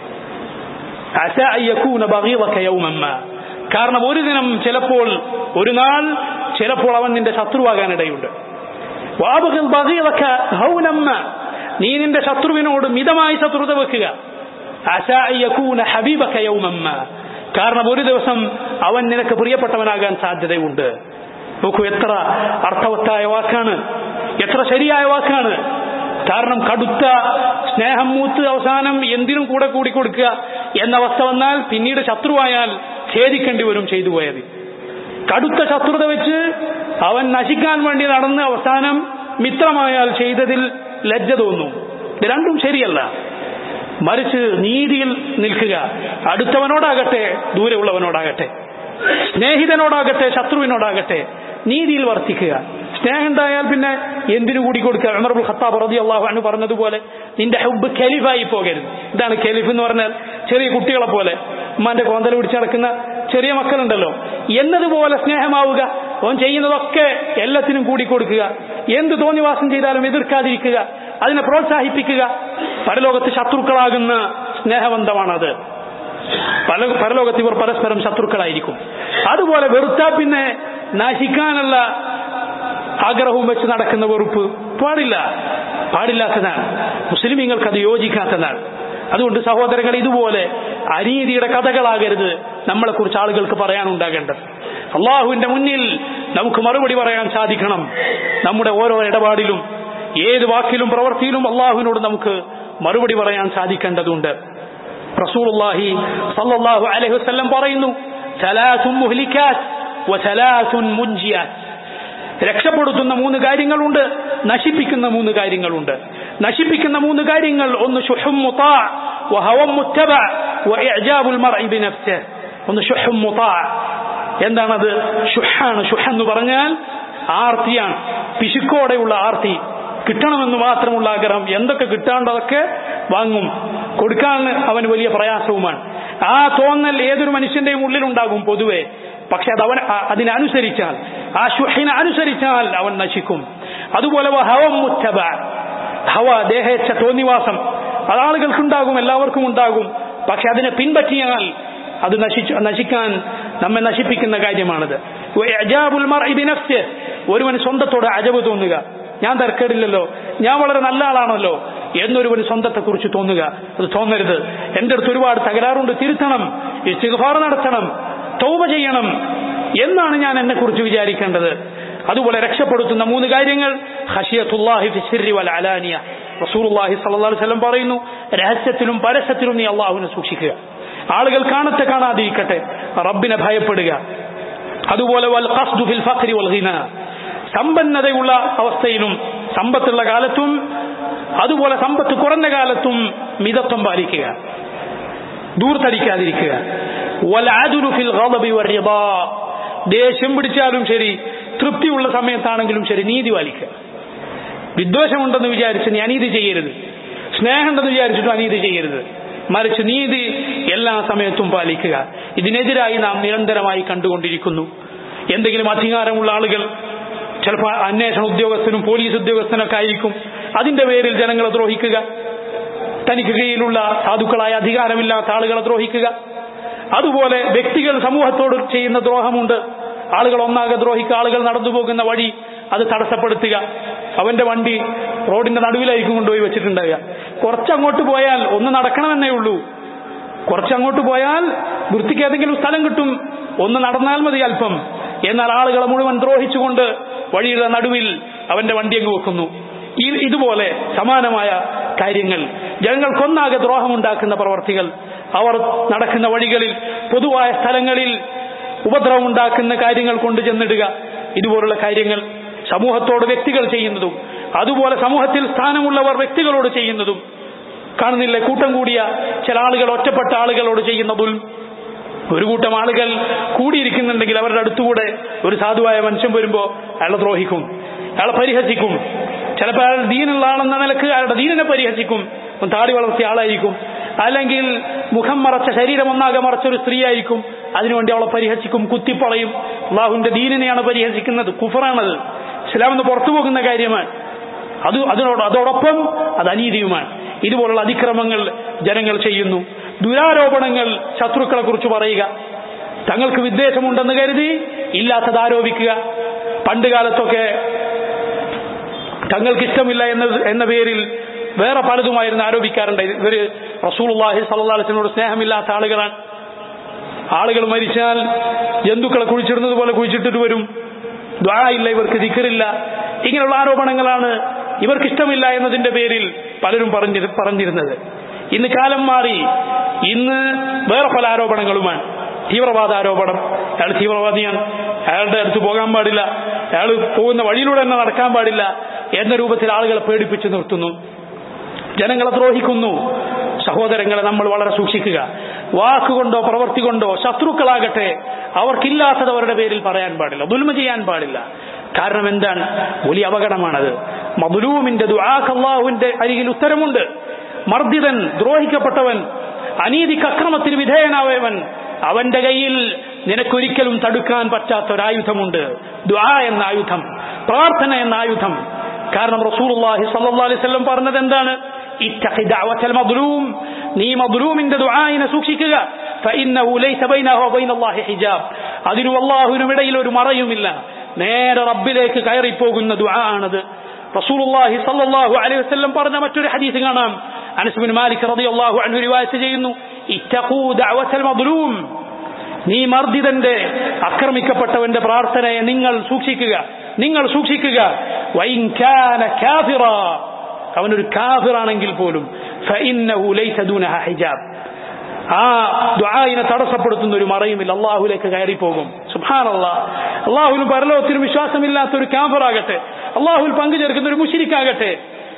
Speaker 1: عسى أن يكون بغيضك يوما ما കാരണം ഒരു ദിനം ചിലപ്പോൾ ഒരു നാൾ ചിലപ്പോൾ അവൻ നിന്റെ ശത്രുവാകാനിടയുണ്ട് വാബുകൾ ബഗീറക ഹൗനമ്മ നീ നിന്റെ ശത്രുവിനോട് മിതമായി ശത്രുത വെക്കുക അസാ അൻ യകൂന ഹബീബക യൗമമ്മ കാരണം ഒരു ദിവസം അവൻ നിനക്ക് പ്രിയപ്പെട്ടവനാകാൻ സാധ്യതയുണ്ട് നോക്കൂ എത്ര അർത്ഥവത്തായ വാക്കാണ് എത്ര ശരിയായ വാക്കാണ് കാരണം കടുത്ത സ്നേഹം മൂത്ത് അവസാനം എന്തിനും കൂടെ കൂടി കൊടുക്കുക എന്ന അവസ്ഥ വന്നാൽ പിന്നീട് ശത്രുവായാൽ ഖേദിക്കേണ്ടി വരും ചെയ്തു പോയത് കടുത്ത ശത്രുത വെച്ച് അവൻ നശിക്കാൻ വേണ്ടി നടന്ന് അവസാനം മിത്രമായാൽ ചെയ്തതിൽ ലജ്ജ തോന്നും ഇത് രണ്ടും ശരിയല്ല മറിച്ച് നീതിയിൽ നിൽക്കുക അടുത്തവനോടാകട്ടെ ദൂരെയുള്ളവനോടാകട്ടെ സ്നേഹിതനോടാകട്ടെ ശത്രുവിനോടാകട്ടെ നീതിയിൽ വർത്തിക്കുക സ്നേഹം ഉണ്ടായാൽ പിന്നെ എന്തിനു കൂടി കൊടുക്കുക ഉമർബുൽ ഖത്താബ് റതി അള്ളാഹു അനു പറഞ്ഞതുപോലെ നിന്റെ ഹുബ് ഖലീഫായി പോകരുത് ഇതാണ് ഖലീഫ് എന്ന് പറഞ്ഞാൽ ചെറിയ കുട്ടികളെ പോലെ ഉമ്മാന്റെ കോന്തൽ പിടിച്ച് നടക്കുന്ന ചെറിയ മക്കളുണ്ടല്ലോ എന്നതുപോലെ സ്നേഹമാവുക അവൻ ചെയ്യുന്നതൊക്കെ എല്ലാത്തിനും കൂടി കൊടുക്കുക എന്ത് തോന്നിവാസം ചെയ്താലും എതിർക്കാതിരിക്കുക അതിനെ പ്രോത്സാഹിപ്പിക്കുക പരലോകത്ത് ശത്രുക്കളാകുന്ന സ്നേഹബന്ധമാണത് പല പരലോകത്ത് ഇവർ പരസ്പരം ശത്രുക്കളായിരിക്കും അതുപോലെ വെറുത്താ പിന്നെ നശിക്കാനുള്ള ആഗ്രഹവും വെച്ച് നടക്കുന്ന വെറുപ്പ് പാടില്ല പാടില്ലാത്തതാണ് മുസ്ലിമീങ്ങൾക്ക് അത് യോജിക്കാത്തതാണ് അതുകൊണ്ട് സഹോദരങ്ങൾ ഇതുപോലെ അനീതിയുടെ കഥകളാകരുത് നമ്മളെക്കുറിച്ച് ആളുകൾക്ക് പറയാനുണ്ടാകേണ്ടത് അള്ളാഹുവിന്റെ മുന്നിൽ നമുക്ക് മറുപടി പറയാൻ സാധിക്കണം നമ്മുടെ ഓരോ ഇടപാടിലും ഏത് വാക്കിലും പ്രവൃത്തിയിലും അള്ളാഹുവിനോട് നമുക്ക് മറുപടി പറയാൻ സാധിക്കേണ്ടതുണ്ട് റസൂലുള്ളാഹി സല്ലല്ലാഹു അലൈഹി വസല്ലം പറയുന്നു സലാസുൻ മുഹ്ലിക്കാത്ത് വസലാസുൻ മുൻജിയാത്ത് രക്ഷപ്പെടുത്തുന്ന മൂന്ന് കാര്യങ്ങളുണ്ട് നശിപ്പിക്കുന്ന മൂന്ന് കാര്യങ്ങളുണ്ട് നശിപ്പിക്കുന്ന മൂന്ന് കാര്യങ്ങൾ ഒന്ന് ഷുഹും മുതാ വഹവം മുത്തബ വഇഅജാബുൽ മർഇ ബിനഫ്സിഹി ഒന്ന് ഷുഹും മുതാ എന്താണത് ഷുഹാണ് ഷുഹ് എന്ന് പറഞ്ഞാൽ ആർത്തിയാണ് പിശുക്കോടെയുള്ള ആർത്തി കിട്ടണമെന്ന് മാത്രമുള്ള ആഗ്രഹം എന്തൊക്കെ കിട്ടാണ്ടതൊക്കെ വാങ്ങും കൊടുക്കാൻ അവന് വലിയ പ്രയാസവുമാണ് ആ തോന്നൽ ഏതൊരു മനുഷ്യന്റെയും ഉള്ളിലുണ്ടാകും പൊതുവെ പക്ഷെ അത് അവൻ അതിനനുസരിച്ചാൽ ആ ഷുഹിനെ അനുസരിച്ചാൽ അവൻ നശിക്കും അതുപോലെ ഹവം മുത്തബ ഹവ ദേഹേച്ഛ തോന്നിവാസം അത് ആളുകൾക്കുണ്ടാകും എല്ലാവർക്കും ഉണ്ടാകും പക്ഷെ അതിനെ പിൻപറ്റിയാൽ അത് നശിച്ചു നശിക്കാൻ നമ്മെ നശിപ്പിക്കുന്ന കാര്യമാണത് ഒരുവന് സ്വന്തത്തോട് അജബ് തോന്നുക ഞാൻ തരക്കേടില്ലല്ലോ ഞാൻ വളരെ നല്ല ആളാണല്ലോ എന്നൊരുവന് സ്വന്തത്തെക്കുറിച്ച് തോന്നുക അത് തോന്നരുത് എന്റെ അടുത്ത് ഒരുപാട് തകരാറുണ്ട് തിരുത്തണം ഇസ്തിഗ്ഫാർ നടത്തണം തൗബ ചെയ്യണം എന്നാണ് ഞാൻ എന്നെ കുറിച്ച് വിചാരിക്കേണ്ടത് അതുപോലെ രക്ഷപ്പെടുത്തുന്ന മൂന്ന് കാര്യങ്ങൾ ഹഷിയത്തുല്ലാഹി ഫിസിറി വൽ അലാനിയ റസൂലുള്ളാഹി സ്വല്ലല്ലാഹു അലൈഹി വസല്ലം പറയുന്നു രഹസ്യത്തിലും പരസ്യത്തിലും നീ അള്ളാഹുവിനെ സൂക്ഷിക്കുക ആളുകൾ കാണത്തെ കാണാതിരിക്കട്ടെ റബ്ബിനെ ഭയപ്പെടുക അതുപോലെ വൽ ഖസ്ദു ഫിൽ ഫഖ്രി വൽ ഗിന സമ്പന്നതയുള്ള അവസ്ഥയിലും സമ്പത്തുള്ള കാലത്തും അതുപോലെ സമ്പത്ത് കുറഞ്ഞ കാലത്തും മിതത്വം പാലിക്കുക ദൂർത്തടിക്കാതിരിക്കുക വൽ അദ്ലു ഫിൽ ഗളബി വറിദാ ദേഷ്യം പിടിച്ചാലും ശരി തൃപ്തിയുള്ള സമയത്താണെങ്കിലും ശരി നീതി പാലിക്കുക വിദ്വേഷമുണ്ടെന്ന് വിചാരിച്ച് നീ അനീതി ചെയ്യരുത് സ്നേഹമുണ്ടെന്ന് വിചാരിച്ചിട്ടും അനീതി ചെയ്യരുത് മറിച്ച് നീതി എല്ലാ സമയത്തും പാലിക്കുക ഇതിനെതിരായി നാം നിരന്തരമായി കണ്ടുകൊണ്ടിരിക്കുന്നു എന്തെങ്കിലും അധികാരമുള്ള ആളുകൾ ചിലപ്പോൾ അന്വേഷണ ഉദ്യോഗസ്ഥനും പോലീസ് ഉദ്യോഗസ്ഥനൊക്കെ ആയിരിക്കും അതിന്റെ പേരിൽ ജനങ്ങളെ ദ്രോഹിക്കുക തനിക്ക് കീഴിലുള്ള സാധുക്കളായ അധികാരമില്ലാത്ത ആളുകളെ ദ്രോഹിക്കുക അതുപോലെ വ്യക്തികൾ സമൂഹത്തോട് ചെയ്യുന്ന ദ്രോഹമുണ്ട് ആളുകൾ ഒന്നാകെ ദ്രോഹിക്കുക ആളുകൾ നടന്നു പോകുന്ന വഴി അത് തടസ്സപ്പെടുത്തുക അവന്റെ വണ്ടി റോഡിന്റെ നടുവിലായിരിക്കും കൊണ്ടുപോയി വെച്ചിട്ടുണ്ടാവുക കുറച്ചങ്ങോട്ട് പോയാൽ ഒന്ന് നടക്കണമെന്നേ ഉള്ളൂ കുറച്ചങ്ങോട്ട് പോയാൽ വൃത്തിക്ക് ഏതെങ്കിലും സ്ഥലം കിട്ടും ഒന്ന് നടന്നാൽ മതി അല്പം എന്നാൽ ആളുകളെ മുഴുവൻ ദ്രോഹിച്ചുകൊണ്ട് വഴിയുടെ നടുവിൽ അവന്റെ വണ്ടി അങ്ങ് വെക്കുന്നു ഈ ഇതുപോലെ സമാനമായ കാര്യങ്ങൾ ജനങ്ങൾക്കൊന്നാകെ ദ്രോഹമുണ്ടാക്കുന്ന പ്രവർത്തികൾ അവർ നടക്കുന്ന വഴികളിൽ പൊതുവായ സ്ഥലങ്ങളിൽ ഉപദ്രവമുണ്ടാക്കുന്ന കാര്യങ്ങൾ കൊണ്ടു ചെന്നിടുക ഇതുപോലുള്ള കാര്യങ്ങൾ സമൂഹത്തോട് വ്യക്തികൾ ചെയ്യുന്നതും അതുപോലെ സമൂഹത്തിൽ സ്ഥാനമുള്ളവർ വ്യക്തികളോട് ചെയ്യുന്നതും കാണുന്നില്ല കൂട്ടം കൂടിയ ചില ആളുകൾ ഒറ്റപ്പെട്ട ആളുകളോട് ചെയ്യുന്നതും ഒരു കൂട്ടം ആളുകൾ കൂടിയിരിക്കുന്നുണ്ടെങ്കിൽ അവരുടെ അടുത്തുകൂടെ ഒരു സാധുവായ മനുഷ്യൻ വരുമ്പോൾ അയാളെ ദ്രോഹിക്കും അയാളെ പരിഹസിക്കും ചിലപ്പോൾ അയാൾ ദീനുള്ള ആളെന്ന നിലക്ക് അയാളുടെ ദീനിനെ പരിഹസിക്കും താടി വളർത്തിയ ആളായിരിക്കും അല്ലെങ്കിൽ മുഖം മറച്ച ശരീരം ഒന്നാകെ മറച്ച ഒരു സ്ത്രീ ആയിരിക്കും അതിനുവേണ്ടി അവളെ പരിഹസിക്കും കുത്തിപ്പളയും അള്ളാഹുവിന്റെ ദീനിനെയാണ് പരിഹസിക്കുന്നത് കുഫറാണത് ഇസ്ലാം എന്ന് പുറത്തു പോകുന്ന കാര്യമാണ് അത് അതിനോട് അതോടൊപ്പം അത് അനീതിയുമാണ് ഇതുപോലുള്ള അതിക്രമങ്ങൾ ജനങ്ങൾ ചെയ്യുന്നു ദുരാരോപണങ്ങൾ ശത്രുക്കളെ കുറിച്ച് പറയുക തങ്ങൾക്ക് വിദ്വേഷമുണ്ടെന്ന് കരുതി ഇല്ലാത്തത് ആരോപിക്കുക പണ്ട് കാലത്തൊക്കെ തങ്ങൾക്ക് ഇഷ്ടമില്ല എന്ന എന്ന പേരിൽ വേറെ പലതുമായിരുന്നു ആരോപിക്കാറുണ്ട് ഇവര് റസൂൽഹി സല്ലാസിനോട് സ്നേഹമില്ലാത്ത ആളുകളാണ് ആളുകൾ മരിച്ചാൽ ജന്തുക്കളെ കുഴിച്ചിടുന്നത് പോലെ കുഴിച്ചിട്ടിട്ട് വരും ദ്വാ ഇല്ല ഇവർക്ക് ദിക്കറില്ല ഇങ്ങനെയുള്ള ആരോപണങ്ങളാണ് ഇവർക്ക് ഇഷ്ടമില്ല എന്നതിന്റെ പേരിൽ പലരും പറഞ്ഞി പറഞ്ഞിരുന്നത് ഇന്ന് കാലം മാറി ഇന്ന് വേറെ പല ആരോപണങ്ങളുമാണ് തീവ്രവാദ ആരോപണം അയാൾ തീവ്രവാദിയാണ് അയാളുടെ അടുത്ത് പോകാൻ പാടില്ല അയാൾ പോകുന്ന വഴിയിലൂടെ തന്നെ നടക്കാൻ പാടില്ല എന്ന രൂപത്തിൽ ആളുകളെ പേടിപ്പിച്ചു നിർത്തുന്നു ജനങ്ങളെ ദ്രോഹിക്കുന്നു സഹോദരങ്ങളെ നമ്മൾ വളരെ സൂക്ഷിക്കുക വാക്കുകൊണ്ടോ പ്രവൃത്തി കൊണ്ടോ ശത്രുക്കളാകട്ടെ അവർക്കില്ലാത്തത് അവരുടെ പേരിൽ പറയാൻ പാടില്ല ദുൽമ ചെയ്യാൻ പാടില്ല കാരണം എന്താണ് വലിയ അപകടമാണത് മബുലൂമിന്റെ ദുആഖല്ലാഹുവിന്റെ അരികിൽ ഉത്തരമുണ്ട് മർദ്ദിതൻ ദ്രോഹിക്കപ്പെട്ടവൻ അനീതിക്ക് അക്രമത്തിന് വിധേയനായവൻ അവന്റെ കയ്യിൽ നിനക്കൊരിക്കലും തടുക്കാൻ പറ്റാത്ത ഒരായുധമുണ്ട് ദ്വാ എന്ന ആയുധം പ്രാർത്ഥന എന്ന ആയുധം കാരണം റസൂലുള്ളാഹി സല്ലല്ലാഹു അലൈഹി വസല്ലം പറഞ്ഞത് എന്താണ് ഇത്തഖി ദഅവത്തൽ മദ്ലൂം നീ മദ്ലൂമിന്റെ ദുആയിനെ സൂക്ഷിക്കുക ഫഇന്നഹു ലൈസ ബൈനഹു വബൈനല്ലാഹി ഹിജാബ് അതിനു അല്ലാഹുവിനും ഇടയിൽ ഒരു മറയുമില്ല നേരെ റബ്ബിലേക്ക് കയറി പോകുന്ന ദുആ ആണത് റസൂലുള്ളാഹി സല്ലല്ലാഹു അലൈഹി വസല്ലം പറഞ്ഞ മറ്റൊരു ഹദീസ് കാണാം അനസ് ബിൻ മാലിക് റളിയല്ലാഹു അൻഹു റിവായത്ത് ചെയ്യുന്നു ഇത്തഖൂ ദഅവത്തൽ മദ്ലൂം നീ മർദ്ദിതന്റെ ആക്രമിക്കപ്പെട്ടവന്റെ പ്രാർത്ഥനയെ നിങ്ങൾ സൂക്ഷിക്കുക നിങ്ങൾ സൂക്ഷിക്കുക വൈൻ കാന കാഫിറ അവനൊരു കാഫിറാണെങ്കിൽ പോലും ഫഇന്നഹു ലൈസ ദൂനഹ ഹിജാബ് ആ ദുആയിനെ തടസ്സപ്പെടുത്തുന്ന ഒരു മറയുമില്ല അള്ളാഹുലേക്ക് കയറിപ്പോകും സുഹാനല്ലാ അള്ളാഹുവിന് പരലോകത്തിനും വിശ്വാസമില്ലാത്ത ഒരു കാഫറാകട്ടെ അള്ളാഹുവിൽ പങ്കുചേർക്കുന്ന ഒരു മുഷിരിക്കാകട്ടെ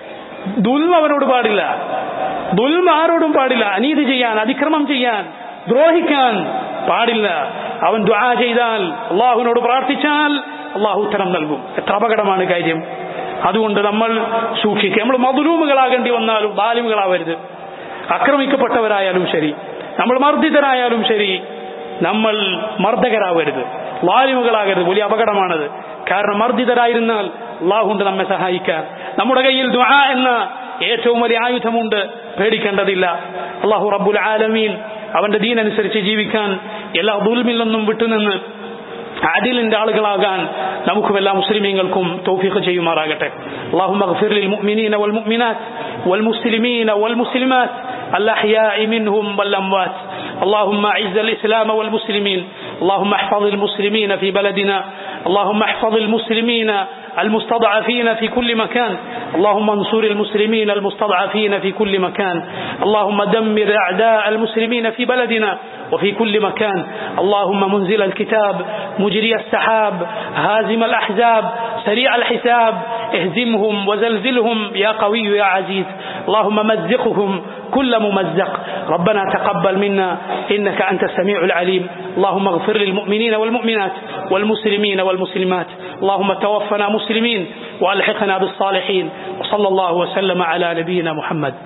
Speaker 1: ദുൽമ അവനോട് പാടില്ല ദുൽമ ആരോടും പാടില്ല അനീതി ചെയ്യാൻ അതിക്രമം ചെയ്യാൻ ദ്രോഹിക്കാൻ പാടില്ല അവൻ ദ്വാ ചെയ്താൽ അള്ളാഹുവിനോട് പ്രാർത്ഥിച്ചാൽ അള്ളാഹു ഉത്തരം നൽകും എത്ര അപകടമാണ് കാര്യം അതുകൊണ്ട് നമ്മൾ സൂക്ഷിക്കുക നമ്മൾ മധുരൂമുകളാകേണ്ടി വന്നാലും ബാലിമുകളാവരുത് ആക്രമിക്കപ്പെട്ടവരായാലും ശരി നമ്മൾ മർദ്ദിതരായാലും ശരി നമ്മൾ മർദ്ദകരാവരുത് വാലിമുകളാകരുത് വലിയ അപകടമാണത് കാരണം മർദ്ദിതരായിരുന്നാൽ അള്ളാഹുണ്ട് നമ്മെ സഹായിക്കാൻ നമ്മുടെ കയ്യിൽ ദുആ എന്ന ഏറ്റവും വലിയ ആയുധമുണ്ട് പേടിക്കേണ്ടതില്ല അള്ളാഹു റബ്ബുൽ ആലമീൻ അവന്റെ ദീനനുസരിച്ച് ജീവിക്കാൻ എല്ലാ ദുൽമിൽ നിന്നും വിട്ടുനിന്ന് അതിലിന്റെ ആളുകളാകാൻ നമുക്കും എല്ലാ മുസ്ലിമീങ്ങൾക്കും തൗഫീഖ് ചെയ്യുമാറാകട്ടെ اللهم اغفر للمؤمنين والمؤمنات والمسلمين والمسلمات الأحياء منهم والأموات اللهم أعز الإسلام والمسلمين اللهم احفظ المسلمين في بلدنا اللهم احفظ المسلمين المستضعفين في كل مكان اللهم انصر المسلمين المستضعفين في كل مكان اللهم دمر أعداء المسلمين في بلدنا وفي كل مكان اللهم منزل الكتاب مجري السحاب هازم الأحزاب سريع الحساب اهزمهم وزلزلهم يا قوي يا عزيز اللهم مزقهم كل ممزق ربنا تقبل منا إنك أنت السميع العليم اللهم اغفر للمؤمنين والمؤمنات والمسلمين والمسلمات اللهم توفنا مسلمين وألحقنا بالصالحين وصلى الله وسلم على نبينا محمد